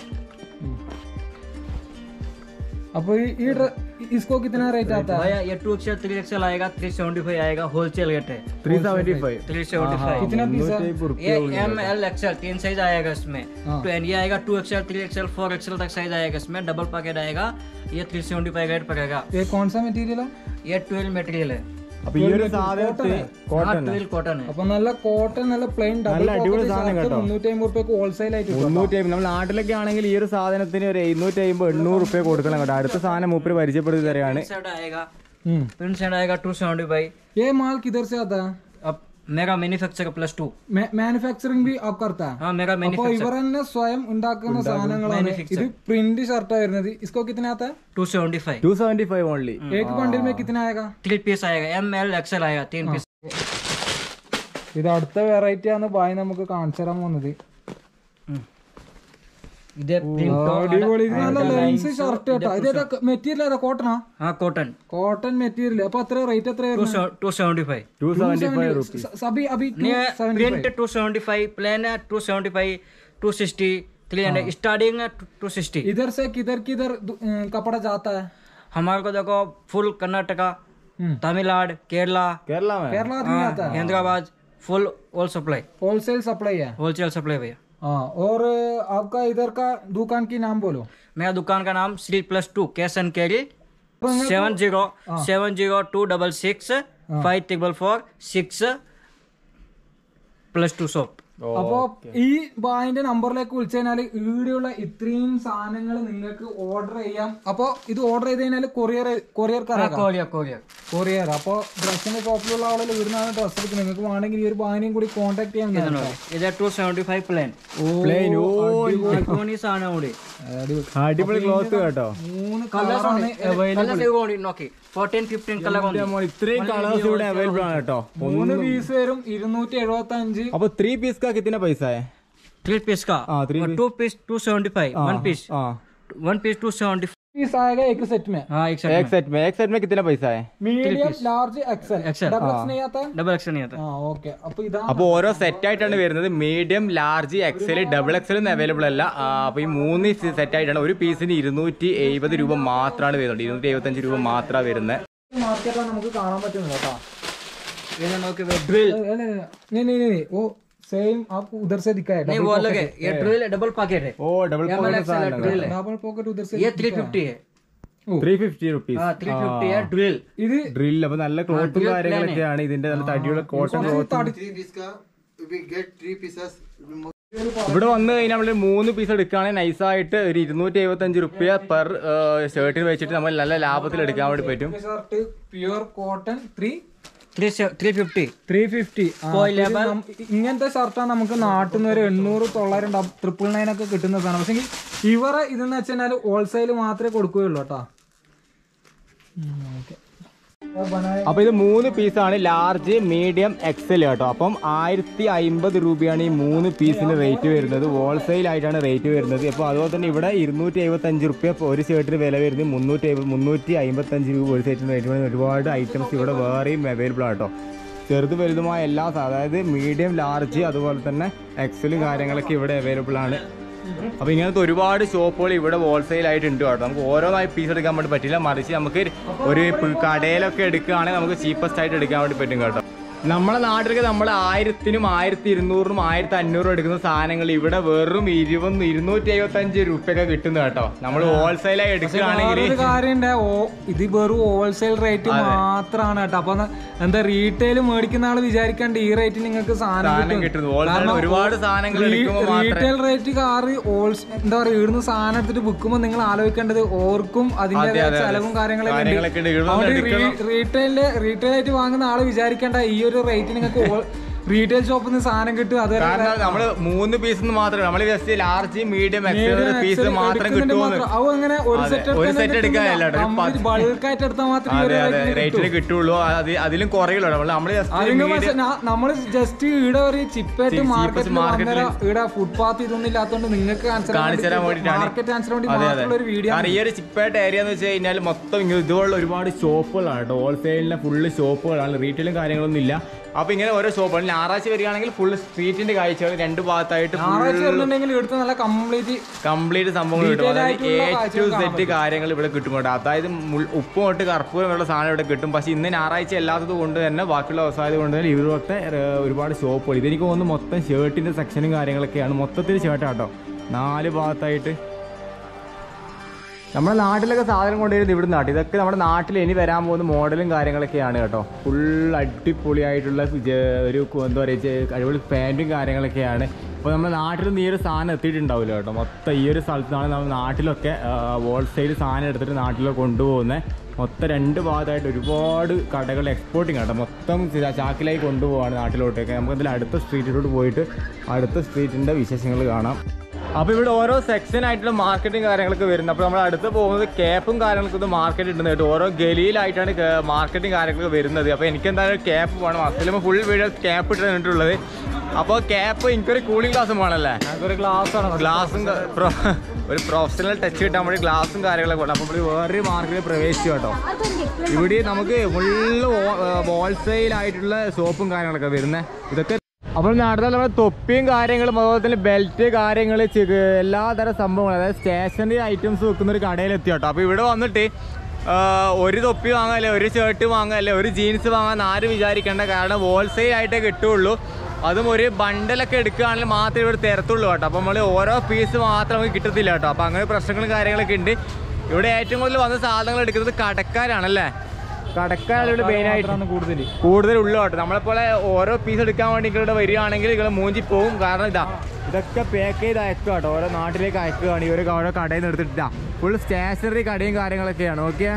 അപ്പൊ ഈ- ഈ ഡ്ര- इसको कितना रेट आता है भैया ये टू एक्सएल थ्री एक्सएल आएगा थ्री सेवेंटी फाइव आएगा होलसेल रेट है three seventy five three seventy five कितना पीस है ये एम एल एक्सएल तीन साइज आएगा इसमें हाँ। तो ये आएगा two XL three XL four XL तक साइज आएगा इसमें डबल पैकेट आएगा ये थ्री सेवेंटी फाइव रेट पड़ेगा ये कौन सा मटेरियल है ये ट्वेल्व मटेरियल है അപ്പോൾ ഈ ഒരു സാധനത്തിന് हाँ കോട്ടൺ ट्वेल्व कॉटन है അപ്പൊ നല്ല കോട്ടൺ നല്ല പ്ലെയിൻ നല്ല അടിപൊളി സാധനം കേട്ടോ. മുന്നൂറ്റി അമ്പത് റുപ്യക്ക് ഹോൾസെയിൽ ആയിട്ട് കിട്ടും. മുന്നൂറ്റി അമ്പത് നമ്മൾ നാട്ടിലൊക്കെ ആണെങ്കിൽ ഈ ഒരു സാധനത്തിന് ഒരു എഴുന്നൂറ്റി അമ്പത് എണ്ണൂറ് റുപ്യ കൊടുക്കണം കേട്ടോ അടുത്ത സാധനം മൂപ്പര് പരിചയപ്പെടുത്തി തരാണ് सेट आएगा हम्म। प्रिंट सेट आएगा टू सेवेंटी फाइव ये माल किधर से आता है अब मेरा मैन्युफैक्चर प्लस टू മാനുഫാക്ചറിംഗ് भी आप करता है हाँ मेरा അപ്പൊ मैन्युफैक्चर ഇവർ തന്നെ സ്വയം ഉണ്ടാക്കുന്ന സാധനങ്ങളാണ് Manufacture. ഇത് പ്രിന്റ് ഷർട്ടാ വരുന്നത് इसको कितना आता है two seventy five two seventy five only एक बंडल में कितना आएगा थ्री पीस आएगा एम एल एक्सएल आएगा तीन पीस ഇത് അടുത്ത വെറൈറ്റി ആണ് ബായി നമുക്ക് കാണിച്ചു തരാൻ പോകുന്നത് इधर प्रिंट അടിപൊളി ഇത് നല്ല ലെൻസ് ഷർട്ട് കേട്ടോ ഇത് മെറ്റീരിയൽ ഏതാ കോട്ടണാ हाँ कॉटन കോട്ടൺ മെറ്റീരിയൽ അപ്പൊ അത്ര റേറ്റ് എത്ര two seventy five two seventy five rupees അഭി അഭി print two seventy five plain है two seventy five two sixty three hundred starting है टू सिक्सटी इधर से किधर किधर दु- अ, कपड़ा जाता है हमारे को देखो फुल कर्नाटका हम्म। तमिलनाडु केरला കേരള में केरला आदमी आता है Hyderabad full all supply wholesale supply है होलसेल सप्लाई भैया हाँ और आपका इधर का दुकान की नाम बोलो मेरा दुकान का नाम Shri plus two cash and carry seven zero seven zero two double six five triple four six plus two shop അപ്പോ ഈ ബായിന്റെ നമ്പറിലേക്ക് വിളിച്ചു കഴിഞ്ഞാൽ ഈടെയുള്ള ഇത്രയും സാധനങ്ങൾ നിങ്ങൾക്ക് ഓർഡർ ചെയ്യാം അപ്പോ ഇത് ഓർഡർ ചെയ്ത് കഴിഞ്ഞാൽ courier courier courier courier courier അപ്പോ ഡ്രസ്സിന്റെ ഷോപ്പിലുള്ള ആളുകൾ ഇവിടുന്നാണ് ഡ്രസ് എടുക്കുന്നത് നിങ്ങൾക്ക് വേണമെങ്കിൽ ഈ ഒരു ബായിനെയും കൂടി കോൺടാക്ട് ചെയ്യാൻ പറ്റും. इधर two seventy five plain plain ഓ इलेक्ट्रॉनिक सामान उड़ी അടിപൊളി ക്ലോത്ത് കേട്ടോ മൂന്ന് कलर्स കളറാണ് कलर നോക്കി ഫോർട്ടീൻ ഫിഫ്റ്റീൻ കളർ ഇത്രയും കളേഴ്സ് ഇവിടെ അവൈലബിൾ ആണ് കേട്ടോ മൂന്ന് പീസ് വരും ഇരുന്നൂറ്റി എഴുപത്തി അഞ്ച് അപ്പൊ ത്രീ പീസ് കാ കിतना पैसा है थ्री पीस का हाँ, three piece. Two piece two seventy five one piece हाँ one piece two seventy piece आएगा एक सेट में हाँ एक एक सेट सेट में एक सेट में कितना पैसा है medium large XL XL. Double X नहीं आता डबल एक्शन नहीं आता ആ ഓക്കെ അപ്പൊ ഇതാ അപ്പൊ ഓരോ സെറ്റ് ആയിട്ടാണ് വരുന്നത് medium large XL double XL ഒന്നും അവൈലബിൾ അല്ല ആ, അപ്പൊ ഈ മൂന്ന് സെറ്റ് ആയിട്ടാണ് ഒരു പീസിന് ഇരുന്നൂറ്റി എഴുപത് രൂപ മാത്രമാണ് വരുന്നത് ഇരുന്നൂറ്റി എഴുപത്തി അഞ്ച് രൂപ മാത്രമാണ് വരുന്നത് മാർക്കറ്റിലാണ് നമുക്ക് കാണാൻ പറ്റുന്നത് കേട്ടോ ये നോക്കി ड्रिल अरे, अरे, नहीं नहीं नहीं वो सेम आपको उधर से दिखा है नहीं वो अलग है ये ड्रिल डबल पॉकेट है ഓ ഡബിൾ ड्रिल है डबल पॉकेट उधर से ये थ्री फिफ्टी है ത്രീ ഫിഫ്റ്റി റുപ്പീസ് हाँ थ्री फिफ्टी है ड्रिल ഇത് ഡ്രിൽ അപ്പൊ നല്ല ക്ലോത്തും കാര്യങ്ങളൊക്കെയാണ് ഇതിന്റെ നല്ല തടിയുള്ള cotton cloth Three piece ka, we get three pieces. ഇവിടെ വന്ന് കഴിഞ്ഞാൽ നമ്മൾ മൂന്ന് പീസ് എടുക്കുകയാണെങ്കിൽ നൈസായിട്ട് ഒരു ഇരുന്നൂറ്റി എഴുപത്തി അഞ്ച് റുപ്യ പെർ ഷർട്ടിന് വെച്ചിട്ട് നമ്മൾ നല്ല ലാഭത്തിൽ എടുക്കാൻ വേണ്ടി പറ്റും shirt pure cotton three three three fifty three fifty ഇങ്ങനത്തെ ഷർട്ടാണ് നമുക്ക് നാട്ടിൽ നിന്ന് ഒരു എണ്ണൂറ് തൊള്ളായിരം ട്രിപ്പിൾ നയൻ ഒക്കെ കിട്ടുന്ന സാധനം പക്ഷെ ഇവരെ ഇതെന്ന് വെച്ച് കഴിഞ്ഞാൽ ഹോൾസെയിൽ മാത്രമേ കൊടുക്കുകയുള്ളൂ കേട്ടോ അപ്പൊ ഇത് മൂന്ന് പീസാണ് ലാർജ് മീഡിയം എക്സൽ കേട്ടോ അപ്പം ആയിരത്തി അമ്പത് രൂപയാണ് ഈ മൂന്ന് പീസിന് റേറ്റ് വരുന്നത് ഹോൾസെയിൽ ആയിട്ടാണ് റേറ്റ് വരുന്നത് അപ്പോൾ അതുപോലെ തന്നെ ഇവിടെ ഇരുന്നൂറ്റി എഴുപത്തി അഞ്ച് റുപ്യ ഒരു ഷർട്ടിന് വില വരുന്നത് മുന്നൂറ്റി എഴുപത് മുന്നൂറ്റി അമ്പത്തി അഞ്ച് രൂപ ഒരു ഷർട്ടിന് റേറ്റ് വരുന്നത് ഒരുപാട് ഐറ്റംസ് ഇവിടെ വേറെയും അവൈലബിൾ ആട്ടോ ചെറുത് വലുതുമായ എല്ലാ സാ- അതായത് മീഡിയം ലാർജ് അതുപോലെ തന്നെ എക്സലും കാര്യങ്ങളൊക്കെ ഇവിടെ അവൈലബിൾ ആണ് അപ്പൊ ഇങ്ങനത്തെ ഒരുപാട് ഷോപ്പുകൾ ഇവിടെ ഹോൾസെയിൽ ആയിട്ട് ഉണ്ട് കേട്ടോ നമുക്ക് ഓരോന്നായി പീസ് എടുക്കാൻ വേണ്ടി പറ്റില്ല മറിച്ച് നമുക്ക് ഒരു പ് കടയിലൊക്കെ എടുക്കുകയാണെങ്കിൽ നമുക്ക് ചീപ്പസ്റ്റ് ആയിട്ട് എടുക്കാൻ വേണ്ടി പറ്റും കേട്ടോ നമ്മളെ നാട്ടിലൊക്കെ നമ്മൾ ആയിരത്തിനും ആയിരത്തി ഇരുന്നൂറിനും ആയിരത്തി അഞ്ഞൂറും എടുക്കുന്ന സാധനങ്ങൾ ഇവിടെ വെറും ഇരുപത് ഇരുന്നൂറ്റി എഴുപത്തി അഞ്ച് റുപ്യൊക്കെ കിട്ടുന്നു കേട്ടോ നമ്മൾ ഹോൾസെയിലായി എടുക്കുകയാണെങ്കിൽ വേറൊരു കാര്യം ഇത് വെറും ഹോൾസെയിൽ റേറ്റ് മാത്രമാണ് കേട്ടോ അപ്പൊ ന- എന്താ റീറ്റെയിൽ മേടിക്കുന്ന ആള് വിചാരിക്കാണ്ട് ഈ റേറ്റ് നിങ്ങൾക്ക് സാധനം സാധനം കിട്ടുന്നു ഹോൾസെയിൽ ഒരുപാട് സാധനങ്ങൾ എടുക്കുമ്പോൾ മാത്രമേ റീറ്റെയിൽ റേറ്റ് കാറ് ഹോൾസ് എന്താ പറയുക ഇവിടുന്ന് സാധനം എടുത്തിട്ട് വിൽക്കുമ്പോൾ നിങ്ങൾ ആലോചിക്കേണ്ടത് ഓർക്കും അതിന്റെ അതെ, അതെ. ചെലവും കാര്യങ്ങളൊക്കെ കാര്യങ്ങളൊക്കെ ഉണ്ട്. ഇവിടുന്ന് എടുക്കണം. റീറ്റെയിലില് റീറ്റെയിൽ ആയിട്ട് വാങ്ങുന്ന ആള് വിചാരിക്കേണ്ട ഈ ഒരു റേറ്റ് നിങ്ങൾക്ക് റീറ്റെയിൽ ഷോപ്പിൽ നിന്ന് സാധനം കിട്ടും അത് കാരണം നമ്മള് മൂന്ന് പീസ് മാത്രമേ നമ്മൾ just large medium XL piece മാത്രം കിട്ടുമെന്ന് അവ അങ്ങനെ ഒരു അതെ, സെറ്റ് ഒരു set എടുക്കാനല്ല കേട്ടോ. ഒരു പത്ത് ബൾക്കായിട്ട് എടുത്താൽ മാത്രമേ ഈ അതെ ഒരു അതെ rate ന് റേറ്റിന് കിട്ടൂ. കിട്ടുള്ളൂ അത് അതിലും കുറയുള്ളൂ നമ്മൾ നമ്മള് അതിന് ജസ്റ്റ് പക്ഷേ നാ- നമ്മള് ജസ്റ്റ് ഇവിടെ ഒരു ചിപ്പായിട്ട് cheapest മാർക്കറ്റിൽ market ല് ഇവിടെ ഫുട്പാത്ത് ഇതൊന്നും ഇല്ലാത്തതുകൊണ്ട് നിങ്ങൾക്ക് കാണിച്ചു തരാൻ വേണ്ടിയിട്ടാണ് മാർക്കറ്റ് കാണിച്ചു വേണ്ടി അതെ അതെ മാത്രമുള്ള ഒരു വീഡിയോ കാരണം ഈ ഒരു ചിപ്പായിട്ട് ഏരിയ എന്ന് വെച്ച് കഴിഞ്ഞാൽ മൊത്തം ഇങ്ങനെ ഇതുപോലുള്ള ഒരുപാട് ഷോപ്പുകളാണ് കേട്ടോ ഹോൾസെയിലിലെ ഫുള്ള് ഷോപ്പുകളാണ് റീറ്റെയിലും കാര്യങ്ങളൊന്നും ഇല്ല അപ്പൊ ഇങ്ങനെ ഓരോ ഷോപ്പുകൾ ഞായറാഴ്ച വരികയാണെങ്കിൽ ഫുള്ള് സ്ട്രീറ്റിന്റെ കാഴ്ചകൾ രണ്ട് ഭാഗത്തായിട്ട് ഞായറാഴ്ച വരുന്നുണ്ടെങ്കിൽ ഇവിടുത്തെ നല്ല കംപ്ലീറ്റ് കംപ്ലീറ്റ് സംഭവങ്ങൾ കിട്ടും Detail അതായത് എ ആയിട്ടുള്ള ടു കാഴ്ചകൾ കാണാൻ സെറ്റ് കാര്യങ്ങൾ ഇവിടെ കിട്ടും കേട്ടോ അതായത് മുൾ- ഉപ്പ് തൊട്ട് കർപ്പൂരം ഉള്ള സാധനം ഇവിടെ കിട്ടും പക്ഷേ ഇന്ന് ഞായറാഴ്ച അല്ലാത്തത് കൊണ്ട് തന്നെ ബാക്കിയുള്ള വ്യവസായത് കൊണ്ട് തന്നെ ഇവിടുത്തെ ഏർ, ഒരുപാട് ഷോപ്പുകൾ ഇതെനിക്ക് തോന്നുന്നു മൊത്തം ഷർട്ടിന്റെ സെക്ഷനും കാര്യങ്ങളൊക്കെയാണ് മൊത്തത്തിൽ ഷർട്ടാട്ടോ നാല് ഭാഗത്തായിട്ട് നമ്മുടെ നാട്ടിലൊക്കെ സാധനം കൊണ്ടുവരുന്നത് ഇവിടെ നാട്ടിൽ ഇതൊക്കെ നമ്മുടെ നാട്ടിൽ ഇനി വരാൻ പോകുന്ന മോഡലും കാര്യങ്ങളൊക്കെയാണ് കേട്ടോ ഫുൾ അടിപൊളിയായിട്ടുള്ള ജ- ഒരു കു- എന്താ പറയുക അടിപൊളി പാൻറ്റും കാര്യങ്ങളൊക്കെയാണ് അപ്പോൾ നമ്മുടെ നാട്ടിലൊന്നും ഈ ഒരു സാധനം എത്തിയിട്ടുണ്ടാവില്ല കേട്ടോ മൊത്തം ഈ ഒരു സ്ഥലത്താണ് നമ്മൾ നാട്ടിലൊക്കെ ഹോൾസെയിൽ സാധനം എടുത്തിട്ട് നാട്ടിലൊക്കെ കൊണ്ടുപോകുന്നത് മൊത്തം രണ്ട് ഭാഗത്തായിട്ട് ഒരുപാട് കടകൾ എക്സ്പോർട്ടിങ് കേട്ടോ മൊത്തം ച- ചാക്കിലായി കൊണ്ടുപോവാണ് നാട്ടിലോട്ടൊക്കെ നമുക്ക് അതിൽ അടുത്ത സ്ട്രീറ്റിലോട്ട് പോയിട്ട് അടുത്ത സ്ട്രീറ്റിൻ്റെ വിശേഷങ്ങൾ കാണാം അപ്പോൾ ഇവിടെ ഓരോ സെക്ഷൻ ആയിട്ടുള്ള മാർക്കറ്റും കാര്യങ്ങളൊക്കെ വരുന്നത് അപ്പോൾ നമ്മൾ അടുത്ത് പോകുന്നത് ക്യാപ്പും കാര്യങ്ങളൊക്കെ ഇത് മാർക്കറ്റ് ഇടുന്നത് കേട്ടോ ഓരോ ഗലിയിലായിട്ടാണ് മാർക്കറ്റും കാര്യങ്ങളൊക്കെ വരുന്നത് അപ്പോൾ എനിക്ക് എന്തായാലും ക്യാപ്പ് വേണം അസലും ഫുൾ വീഡിയോ ക്യാപ്പ് ഇട്ട് തന്നിട്ടുള്ളത് അപ്പോൾ ക്യാപ്പ് എനിക്കൊരു കൂളിംഗ് ഗ്ലാസും വേണമല്ലേ ഒരു ഗ്ലാസ് ആണ് ഗ്ലാസും ക- പ്രൊ- ഒരു പ്രൊഫഷണൽ ടച്ച് കിട്ടാൻ വേണ്ടി ഗ്ലാസും കാര്യങ്ങളൊക്കെ വേണം അപ്പോൾ ഇവിടെ വേറൊരു മാർക്കറ്റിൽ പ്രവേശിച്ചു കേട്ടോ ഇവിടെ നമുക്ക് ഫുള്ള് ഹോൾസെയിൽ ആയിട്ടുള്ള ഷോപ്പും കാര്യങ്ങളൊക്കെ വരുന്നത് ഇതൊക്കെ അപ്പോൾ നാട്ടിലെ നമ്മുടെ തൊപ്പിയും കാര്യങ്ങളും അതുപോലെ തന്നെ ബെൽറ്റ് കാര്യങ്ങൾ എല്ലാതരം സംഭവങ്ങളും അതായത് സ്റ്റേഷനറി ഐറ്റംസ് വെക്കുന്ന ഒരു കടയിലെത്തി കേട്ടോ അപ്പോൾ ഇവിടെ വന്നിട്ട് ഒരു തൊപ്പി വാങ്ങാല്ലേ ഒരു ഷർട്ട് വാങ്ങാല്ലേ ഒരു ജീൻസ് വാങ്ങാൻ ആരും വിചാരിക്കേണ്ട കാരണം ഹോൾസെയിൽ ആയിട്ടേ കിട്ടുള്ളൂ അതും ഒരു ബണ്ടലൊക്കെ എടുക്കുകയാണെങ്കിൽ മാത്രമേ ഇവിടെ തരത്തുള്ളൂ കേട്ടോ അപ്പോൾ നമ്മൾ ഓരോ പീസ് മാത്രം നമുക്ക് കിട്ടത്തില്ല കേട്ടോ അപ്പോൾ അങ്ങനെ പ്രശ്നങ്ങളും കാര്യങ്ങളൊക്കെ ഉണ്ട് ഇവിടെ ഏറ്റവും കൂടുതൽ വന്ന സാധനങ്ങൾ എടുക്കുന്നത് കടക്കാരാണല്ലേ കടക്കാരാണ് ഇവിടെ മെയിനായിട്ട് കൂടുതൽ കൂടുതൽ ഉള്ളു കേട്ടോ നമ്മളെപ്പോലെ ഓരോ പീസ് എടുക്കാൻ വേണ്ടി ഇവിടെ വരികയാണെങ്കിൽ ഇവിടെ മൂഞ്ചി പോകും കാരണം ഇതാ ഇതൊക്കെ പാക്ക് ചെയ്ത് അയക്കുക കേട്ടോ ഓരോ നാട്ടിലേക്ക് അയക്കുകയാണ് ഈ ഒരു ഓരോ കടയിൽ നിന്ന് എടുത്തിട്ടാ ഫുൾ സ്റ്റേഷനറി കടയും കാര്യങ്ങളൊക്കെയാണ് ഓക്കെ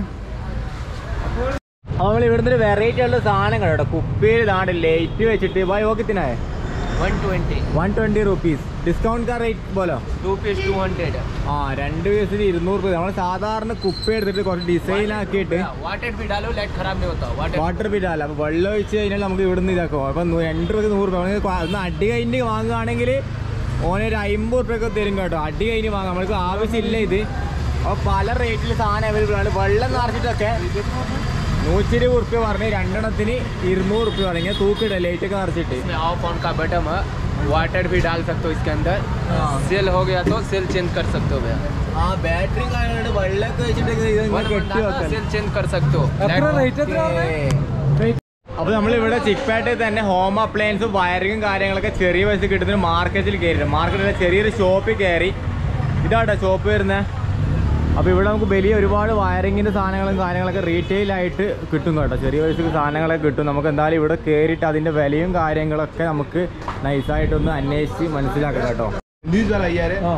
അപ്പോൾ നമ്മൾ ഇവിടുന്ന് ഒരു വെറൈറ്റി ഉള്ള സാധനങ്ങൾ കേട്ടോ കുപ്പിയിൽ ഇതാണ് ലേറ്റ് വെച്ചിട്ട് ബൈ ഓക്കത്തിനായ one twenty one twenty rupees discount കാർ റേറ്റ് പോലോ टू पीस टू हंड्रेड ആ രണ്ട് പീസിന് ഇരുന്നൂറ് രൂപ നമ്മൾ സാധാരണ കുപ്പി എടുത്തിട്ട് കുറച്ച് ഡിസൈൻ ആക്കിയിട്ട് वाटर भी डालो लाइट खराब नहीं होता वाटर വാട്ടർ ബില്ലല്ല അപ്പോൾ വെള്ളം ഒഴിച്ച് കഴിഞ്ഞാൽ നമുക്ക് ഇവിടുന്ന് ഇതാക്കും അപ്പം നൂ- രണ്ട് രൂപ നൂറ് രൂപ നമുക്ക് ക്വാ- ഒന്ന് അടി കഴിഞ്ഞ് വാങ്ങുകയാണെങ്കിൽ ഓനൊരു അമ്പത് രൂപയൊക്കെ തരും കേട്ടോ അടി കഴിഞ്ഞ് വാങ്ങാം നമ്മൾക്ക് ആവശ്യമില്ല ഇത് അപ്പോൾ പല റേറ്റിൽ സാധനം അവൈലബിൾ ആണ് വെള്ളം നിറച്ചിട്ടൊക്കെ നൂറ്റി ഇരുപത് റുപ്യ പറഞ്ഞ് രണ്ടെണ്ണത്തിന് ഇരുന്നൂറ് റുപ്യ പറഞ്ഞാൽ തൂക്കിട ലൈറ്റ് ഒക്കെ നിറച്ചിട്ട് इसमें ऑफ ऑन का बटन है वाटर भी डाल सकते हो इसके अंदर सेल हो गया तो सेल चेंज कर सकते हो भैया ആ ബാറ്ററി കാര്യങ്ങളുണ്ട് വെള്ളമൊക്കെ വെച്ചിട്ട് ഇത് ഇങ്ങനെ वन കെട്ടി डालना വെക്കാം सेल चेंज कर सकते हो എത്ര റേറ്റ് എത്ര പറഞ്ഞേ? അപ്പൊ നമ്മൾ ഇവിടെ ചിക്പേട്ടയിൽ തന്നെ ഹോം അപ്ലയൻസും വയറിങ്ങും കാര്യങ്ങളൊക്കെ ചെറിയ പൈസ കിട്ടുന്ന ഒരു മാർക്കറ്റിൽ കയറി മാർക്കറ്റിലെ ചെറിയൊരു ഷോപ്പിൽ കയറി ഇതാട്ടോ ഷോപ്പ് വരുന്നത് അപ്പോൾ ഇവിടെ നമുക്ക് വലിയ ഒരുപാട് വയറിങ്ങിൻ്റെ സാധനങ്ങളും കാര്യങ്ങളൊക്കെ റീറ്റെയിൽ ആയിട്ട് കിട്ടും കേട്ടോ ചെറിയ പൈസക്ക് സാധനങ്ങളൊക്കെ കിട്ടും നമുക്ക് എന്തായാലും ഇവിടെ കയറിയിട്ട് അതിൻ്റെ വിലയും കാര്യങ്ങളൊക്കെ നമുക്ക് നൈസായിട്ടൊന്ന് അന്വേഷിച്ച് മനസ്സിലാക്കാം കേട്ടോ न्यूज वाला यार है हाँ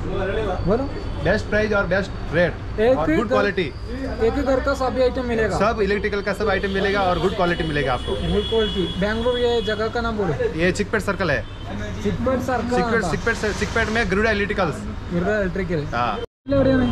बोलो बेस्ट प्राइस और बेस्ट रेट एक और गुड घर- क्वालिटी एक ही घर का सभी आइटम मिलेगा सब इलेक्ट्रिकल का सब आइटम मिलेगा और गुड क्वालिटी मिलेगा आपको गुड क्वालिटी बैंगलोर ये जगह का नाम बोलो ये चिकपेट सर्कल है चिकपेट सर्कल चिकपेट चिकपेट चिकपेट में गरुड़ा इलेक्ट्रिकल्स ഇലക്ട്രിക്കൽ हाँ എവിടെയാണ്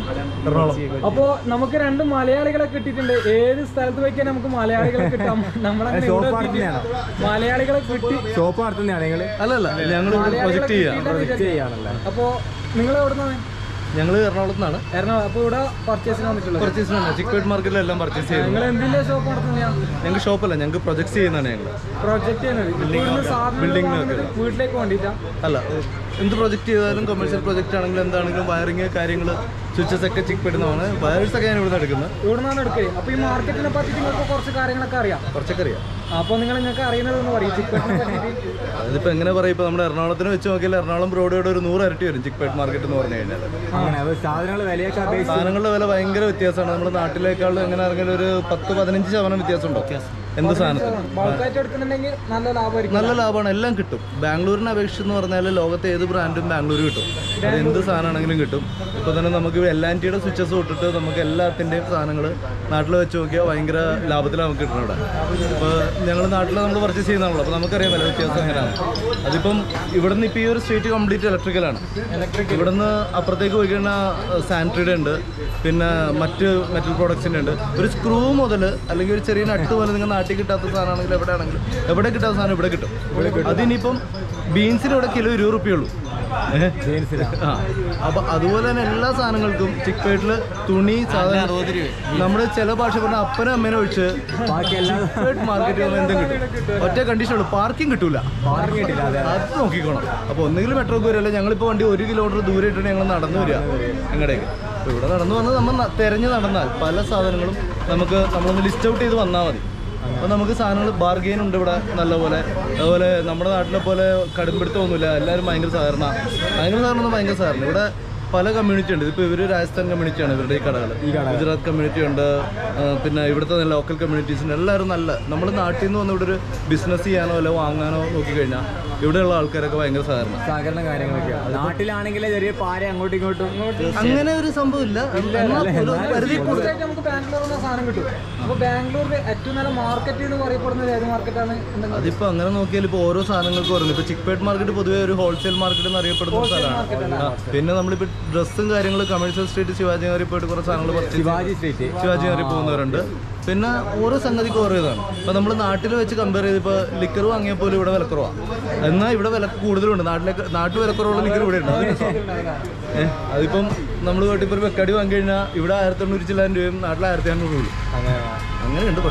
അപ്പോ നമുക്ക് രണ്ട് മലയാളികളെ കിട്ടിയിട്ടുണ്ട് ഏത് സ്ഥലത്ത് പോയിക്കാൻ നമുക്ക് മലയാളികളെ കിട്ടാം നമ്മളങ്ങനെ ഷോപ്പ് ഇവിടെ നടത്തുന്നതാണോ? എത്തിയിട്ട് മലയാളികളെ കിട്ടി ഷോപ്പ് നടത്തുന്നതാണ് നിങ്ങൾ അല്ലല്ല ഞങ്ങൾ മലയാളികളെ പ്രൊജക്ട് ചെയ്യാം കിട്ടിയിട്ടാണ് പ്രൊജക്റ്റ് ചെയ്യാണല്ലേ അപ്പോ നിങ്ങൾ എവിടെ നിന്നാണ് ഞങ്ങൾ എറണാകുളത്ത് നിന്നാണ് എറണാകുളം അപ്പൊ ഇവിടെ പർച്ചേസിന് വന്നിട്ടുള്ളത് പർച്ചേസിനാണ് ചിക്പേട്ട് മാർക്കറ്റിലെല്ലാം പർച്ചേസ് ചെയ്യുന്നത് നിങ്ങൾ എന്തിന്റെ ഷോപ്പ് നടത്തുന്നതാണ് ഞങ്ങൾക്ക് ഷോപ്പല്ല ഞങ്ങൾക്ക് പ്രൊജക്ട് ചെയ്യുന്നതാണ് ഞങ്ങൾ പ്രൊജക്ട് ചെയ്യുന്നത് ഇവിടുന്ന് സാധനങ്ങൾ building വാങ്ങുന്നത് ഒക്കെ. വീട്ടിലേക്ക് വേണ്ടിയിട്ടാ അല്ല എന്ത് പ്രൊജക്ട് ചെയ്താലും കൊമേഴ്ഷ്യൽ പ്രൊജക്റ്റ് ആണെങ്കിലും എന്താണെങ്കിലും വയറിങ് കാര്യങ്ങൾ സ്വിച്ചസ് ഒക്കെ ചിക്ക് പെടുന്നതാണ് വയർസ് ഒക്കെ ഞാൻ ഇവിടുന്ന് എടുക്കുന്നത് ഇവിടെ നിന്നാണ് എടുക്കല് അപ്പൊ ഈ മാർക്കറ്റിനെ പറ്റി നിങ്ങൾക്ക് കുറച്ച് കാര്യങ്ങളൊക്കെ അറിയാം കുറച്ചൊക്കെ അറിയാം അപ്പൊ നിങ്ങൾ നിങ്ങൾക്ക് അറിയുന്നതെന്ന് പറയും ചിക്കറ്റിനെ പറ്റിയിട്ട് അതിപ്പോൾ എങ്ങനെ പറയും ഇപ്പോൾ നമ്മുടെ എറണാകുളത്തിന് വെച്ച് നോക്കിയാൽ എറണാകുളം ബ്രോഡിയുടെ ഒരു നൂറ് ഇരട്ടി വരും ചിക്പേട്ട് മാർക്കറ്റ് എന്ന് പറഞ്ഞു കഴിഞ്ഞാൽ അങ്ങനെ അപ്പോൾ സാധനങ്ങൾ വിലയൊക്കെ അപേക്ഷിച്ച് സാധനങ്ങളുടെ വില ഭയങ്കര വ്യത്യാസമാണ് നമ്മുടെ നാട്ടിലേക്കാളും എങ്ങനെ ഇറങ്ങിയാലും ഒരു പത്ത് പതിനഞ്ച് ശതമാനം വ്യത്യാസം ഉണ്ടോ എന്ത് സാധനത്തിനും ബൾക്കായിട്ട് എടുക്കുന്നുണ്ടെങ്കിൽ നല്ല ലാഭമായിരിക്കും നല്ല ലാഭമാണ് എല്ലാം കിട്ടും ബാംഗ്ലൂരിനെ അപേക്ഷിച്ച് എന്ന് പറഞ്ഞാൽ ലോകത്തെ ഏത് ബ്രാൻഡും ബാംഗ്ലൂർ കിട്ടും അത് എന്ത് സാധനമാണെങ്കിലും കിട്ടും ഇപ്പോൾ തന്നെ നമുക്ക് എൽ ആൻ ടിയുടെ സ്വിച്ചസ് തൊട്ടിട്ട് നമുക്ക് എല്ലാത്തിൻ്റെയും സാധനങ്ങൾ നാട്ടിൽ വെച്ച് നോക്കിയാൽ ഭയങ്കര ലാഭത്തിലാണ് നമുക്ക് കിട്ടുന്നത് ഇവിടെ ഇപ്പോൾ ഞങ്ങൾ നാട്ടിൽ നമ്മൾ പർച്ചേസ് ചെയ്യുന്നതാണല്ലോ അപ്പോൾ നമുക്കറിയാം വില വ്യത്യാസം എങ്ങനെയാണ് അതിപ്പം ഇവിടെ നിന്ന് ഇപ്പോൾ ഈ ഒരു സ്ട്രീറ്റ് കംപ്ലീറ്റ് ഇലക്ട്രിക്കലാണ് ഇവിടുന്ന് അപ്പുറത്തേക്ക് പോയി കഴിഞ്ഞാൽ സാനിറ്ററിയുടെ ഉണ്ട് പിന്നെ മറ്റ് മെറ്റൽ പ്രോഡക്ട്സിൻ്റെ ഉണ്ട് ഒരു സ്ക്രൂ മുതൽ അല്ലെങ്കിൽ ഒരു ചെറിയ നട്ട് പോലെ നിങ്ങൾ നാട്ടിൽ കിട്ടാത്ത സാധനമാണെങ്കിൽ എവിടെ ആണെങ്കിലും എവിടെ കിട്ടാത്ത സാധനം ഇവിടെ കിട്ടും അതിനിപ്പം ബീൻസിന് ഇവിടെ കിലോ ഇരുപത് റുപ്യ ഉള്ളൂ ആ അപ്പൊ അതുപോലെ തന്നെ എല്ലാ സാധനങ്ങൾക്കും ചിക്പേട്ടില് തുണി സാധനം നമ്മുടെ ചില ഭാഷ പറഞ്ഞ അപ്പനും അമ്മേനെ ഒഴിച്ച് ചിക്പേട്ട് മാർക്കറ്റിൽ വന്ന് എന്തും കിട്ടും ഒറ്റ കണ്ടീഷൻ ഉള്ളൂ പാർക്കിംഗ് കിട്ടൂല പാർക്കിംഗ് കിട്ടില്ല അതെ അത് നോക്കിക്കോണം അപ്പോൾ ഒന്നെങ്കിലും മെട്രോക്ക് വരില്ല ഞങ്ങളിപ്പോൾ വണ്ടി ഒരു കിലോമീറ്റർ ദൂരെ ഇട്ടാണ് ഞങ്ങൾ നടന്നു വരിക ഞങ്ങളുടെയൊക്കെ അപ്പോൾ ഇവിടെ നടന്നു വന്ന് നമ്മൾ ന- തെരഞ്ഞ് നടന്നാൽ പല സാധനങ്ങളും നമുക്ക് നമ്മളൊന്ന് ലിസ്റ്റ് ഔട്ട് ചെയ്ത് വന്നാൽ മതി അപ്പോൾ നമുക്ക് സാധനങ്ങൾ ബാർഗെയിൻ ഉണ്ട് ഇവിടെ നല്ലപോലെ അതുപോലെ നമ്മുടെ നാട്ടിലെ പോലെ കടുംപിടുത്തമൊന്നുമില്ല എല്ലാവരും ഭയങ്കര സഹകരണ ഭയങ്കര സഹകരണം ഭയങ്കര സഹകരണം ഇവിടെ പല കമ്മ്യൂണിറ്റി ഉണ്ട് ഇപ്പോൾ ഇവർ രാജസ്ഥാൻ കമ്മ്യൂണിറ്റിയാണ് ഇവരുടെ ഈ കടകൾ ഗുജറാത്ത് കമ്മ്യൂണിറ്റി ഉണ്ട് ആ, പിന്നെ ഇവിടുത്തെ ലോക്കൽ കമ്മ്യൂണിറ്റീസിൻ്റെ എല്ലാവരും നല്ല നമ്മൾ നാട്ടിൽ നിന്ന് വന്ന് ഇവിടെ ഒരു ബിസിനസ് ചെയ്യാനോ അല്ല വാങ്ങാനോ നോക്കിക്കഴിഞ്ഞാൽ ഇവിടെയുള്ള ആൾക്കാരൊക്കെ ഭയങ്കര സഹകരണം സഹകരണ കാര്യങ്ങളൊക്കെ നാട്ടിലാണെങ്കിൽ ചെറിയ പാര അങ്ങോട്ടും ഇങ്ങോട്ടും അങ്ങനെ ഒരു സംഭവം ഇല്ല എന്നാൽ ഒരു പരിധി കൂടുതൽ കൂടുതലായിട്ട് നമുക്ക് ബാംഗ്ലൂരിൽ നിന്ന് സാധനം കിട്ടും അപ്പൊ ബാംഗ്ലൂരിൽ ഏറ്റവും നല്ല മാർക്കറ്റ് എന്ന് പറയപ്പെടുന്നത് ഏത് മാർക്കറ്റാണ് എന്തെങ്കിലും അതിപ്പോ അങ്ങനെ നോക്കിയാൽ ഇപ്പോൾ ഓരോ സാധനങ്ങൾക്ക് പറയുന്നത് ഇപ്പൊ ചിക്പേട്ട് മാർക്കറ്റ് പൊതുവെ ഒരു ഹോൾസെയിൽ മാർക്കറ്റ് എന്ന് അറിയപ്പെടുന്ന ഒരു സ്ഥലമാണ് ആ, പിന്നെ നമ്മളിപ്പോ ഡ്രസ്സും കാര്യങ്ങളും കമേഴ്ഷ്യൽ സ്ട്രീറ്റ് ശിവാജി നഗറിൽ പോയിട്ട് കുറച്ച് സാധനങ്ങൾ purchase ചെയ്യും. ശിവാജി സ്ട്രീറ്റ് ശിവാജി നഗറിൽ പോകുന്നവരുണ്ട് പിന്നെ ഓരോ സംഗതിക്ക് ഓരോ ഇതാണ് ഇപ്പൊ നമ്മൾ നാട്ടിൽ വെച്ച് കമ്പയർ ചെയ്ത് ഇപ്പൊ ലിക്കർ വാങ്ങിയ പോലും ഇവിടെ വിലക്കുറവാണ് എന്നാൽ ഇവിടെ വില കൂടുതലുണ്ട് നാട്ടിലേക്ക് നാട്ടു വിലക്കുറവുള്ള ലിക്കർ ഇവിടെ ഉണ്ട് അത് ഏഹ് അതിപ്പം നമ്മൾ പോയിട്ട് ഇപ്പോൾ ഒരു വെക്കാടി വാങ്ങി കഴിഞ്ഞാൽ ഇവിടെ ആയിരത്തി എണ്ണൂറ്റി ചില്ലായിരം രൂപയും നാട്ടിൽ ആയിരത്തി അഞ്ഞൂറ് രൂപ അങ്ങനെയുണ്ട് പക്ഷേ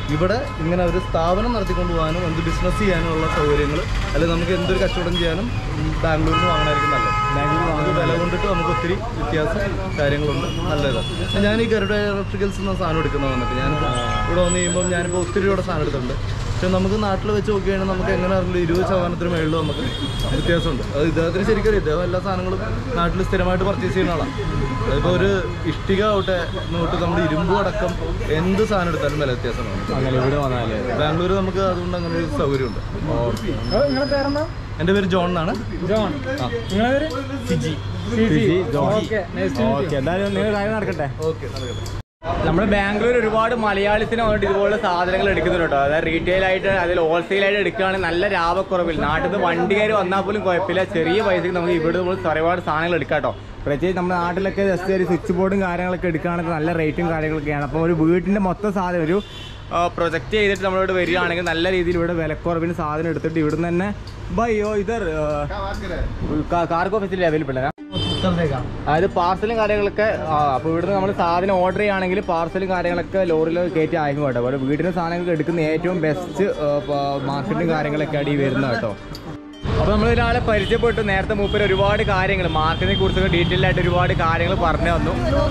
ഇവിടെ ഇങ്ങനെ ഒരു സ്ഥാപനം നടത്തിക്കൊണ്ട് പോകാനും എന്ത് ബിസിനസ് ചെയ്യാനുമുള്ള സൗകര്യങ്ങൾ അല്ലെങ്കിൽ നമുക്ക് എന്തൊരു കച്ചവടം ചെയ്യാനും ഉം, ബാംഗ്ലൂരിൽ നിന്ന് വാങ്ങണമായിരിക്കും നല്ലത് ബാംഗ്ലൂർ നമുക്ക് വില കൊണ്ടിട്ട് നമുക്ക് ഒത്തിരി വ്യത്യാസം കാര്യങ്ങളുണ്ട് നല്ലതാണ് ഞാൻ ഈ ഗരുഡ ഇലക്ട്രിക്കൽസ് എന്ന സാധനം എടുക്കുന്നത് വന്നിട്ട് ഞാനിപ്പോൾ ഇവിടെ വന്ന് കഴിയുമ്പോൾ ഞാനിപ്പോൾ ഒത്തിരി രൂപയുടെ സാധനം എടുത്തിട്ടുണ്ട് പക്ഷെ നമുക്ക് നാട്ടിൽ വെച്ച് നോക്കുകയാണെങ്കിൽ നമുക്ക് എങ്ങനെ അറിയില്ല ഇരുപത് ശതമാനത്തിന് മേളിൽ നമുക്ക് വ്യത്യാസമുണ്ട് അത് ഇദ്ദേഹത്തിന് ശരിക്കും അറിയാം ഇദ്ദേഹം എല്ലാ സാധനങ്ങളും നാട്ടിൽ സ്ഥിരമായിട്ട് പർച്ചേസ് ചെയ്യുന്ന ആളാണ് അതിപ്പോൾ ഒരു ഇഷ്ടിക തൊട്ട് തൊട്ട് നമ്മുടെ ഇരുമ്പ് അടക്കം എന്ത് സാധനം എടുത്താലും വില വ്യത്യാസമാണ് അങ്ങനെ ഇവിടെ വന്നാലേ ബാംഗ്ലൂർ നമുക്ക് അതുകൊണ്ട് അങ്ങനെ ഒരു സൗകര്യമുണ്ട് നിങ്ങളുടെ പേരെന്താ എൻ്റെ പേര് ജോൺ എന്നാണ് ജോൺ നിങ്ങളെ പേര് സിജി സിജി ഓക്കെ ഓക്കെ എന്തായാലും നിങ്ങൾ കാര്യം നടക്കട്ടെ ഓക്കെ നടക്കട്ടെ നമ്മൾ ബാംഗ്ലൂർ ഒരുപാട് മലയാളിസിനെ വന്നിട്ട് ഇതുപോലെ സാധനങ്ങൾ എടുക്കുന്നുണ്ട് കേട്ടോ അതായത് റീറ്റെയിൽ ആയിട്ട് അതിൽ ഹോൾസെയിൽ ആയിട്ട് എടുക്കുകയാണെങ്കിൽ നല്ല ലാഭക്കുറവിൽ നാട്ടിൽ നിന്ന് വണ്ടിക്കാർ വന്നാൽ പോലും കുഴപ്പമില്ല ചെറിയ പൈസക്ക് നമുക്ക് ഇവിടെ നമ്മൾ ഒരുപാട് സാധനങ്ങൾ എടുക്കാം കേട്ടോ പ്രത്യേകിച്ച് നമ്മുടെ നാട്ടിലൊക്കെ ജസ്റ്റ് ഒരു സ്വിച്ച് ബോർഡും കാര്യങ്ങളൊക്കെ എടുക്കുകയാണെങ്കിൽ നല്ല റേറ്റും കാര്യങ്ങളൊക്കെയാണ് അപ്പോൾ ഒരു വീടിൻ്റെ മൊത്തം സാധനം ഒരു പ്രൊജക്റ്റ് ചെയ്തിട്ട് നമ്മളിവിടെ വരികയാണെങ്കിൽ നല്ല രീതിയിൽ ഇവിടെ വിലക്കുറവിന് സാധനം എടുത്തിട്ട് ഇവിടുന്ന് തന്നെ ബയ്യോ ഇതർ കാർഗോ ഫെസിലിറ്റി അവൈലബിൾ ആണ് അതായത് പാർസലും കാര്യങ്ങളൊക്കെ ആ, അപ്പോൾ ഇവിടുന്ന് നമ്മൾ സാധനം ഓർഡർ ചെയ്യുകയാണെങ്കിൽ പാർസലും കാര്യങ്ങളൊക്കെ ലോറിയിൽ കയറ്റി അയക്കും കേട്ടോ അപ്പോൾ വീടിന് സാധനങ്ങൾ എടുക്കുന്ന ഏറ്റവും ബെസ്റ്റ് മാർക്കറ്റും കാര്യങ്ങളൊക്കെ അടി വരുന്നത് കേട്ടോ അപ്പോൾ നമ്മൾ ഒരാളെ പരിചയപ്പെട്ടു നേരത്തെ മൂപ്പര് ഒരുപാട് കാര്യങ്ങൾ മാർക്കറ്റിനെ കുറിച്ചൊക്കെ ഡീറ്റെയിൽ ആയിട്ട് ഒരുപാട് കാര്യങ്ങൾ പറഞ്ഞു തന്നു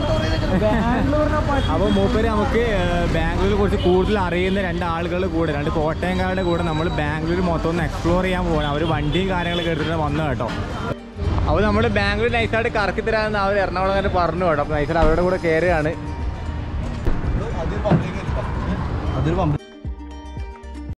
അപ്പോൾ മൂപ്പര് നമുക്ക് ബാംഗ്ലൂരിനെ കുറിച്ച് കൂടുതൽ അറിയുന്ന രണ്ട് ആളുകൾ കൂടെ രണ്ട് കോട്ടയംകാരുടെ കൂടെ നമ്മൾ ബാംഗ്ലൂർ മൊത്തം ഒന്ന് എക്സ്പ്ലോർ ചെയ്യാൻ പോകണം അവർ വണ്ടിയും കാര്യങ്ങളൊക്കെ എടുത്തിട്ട് വന്നു കേട്ടോ അപ്പോൾ നമ്മൾ ബാംഗ്ലൂർ നൈസായിട്ട് കറക്കി തരാമെന്ന് അവർ എറണാകുളംകാർ പറഞ്ഞു കേട്ടോ അപ്പോൾ നൈസായിട്ട് അവരുടെ കൂടെ കയറുകയാണ് അതൊരു പമ്പ്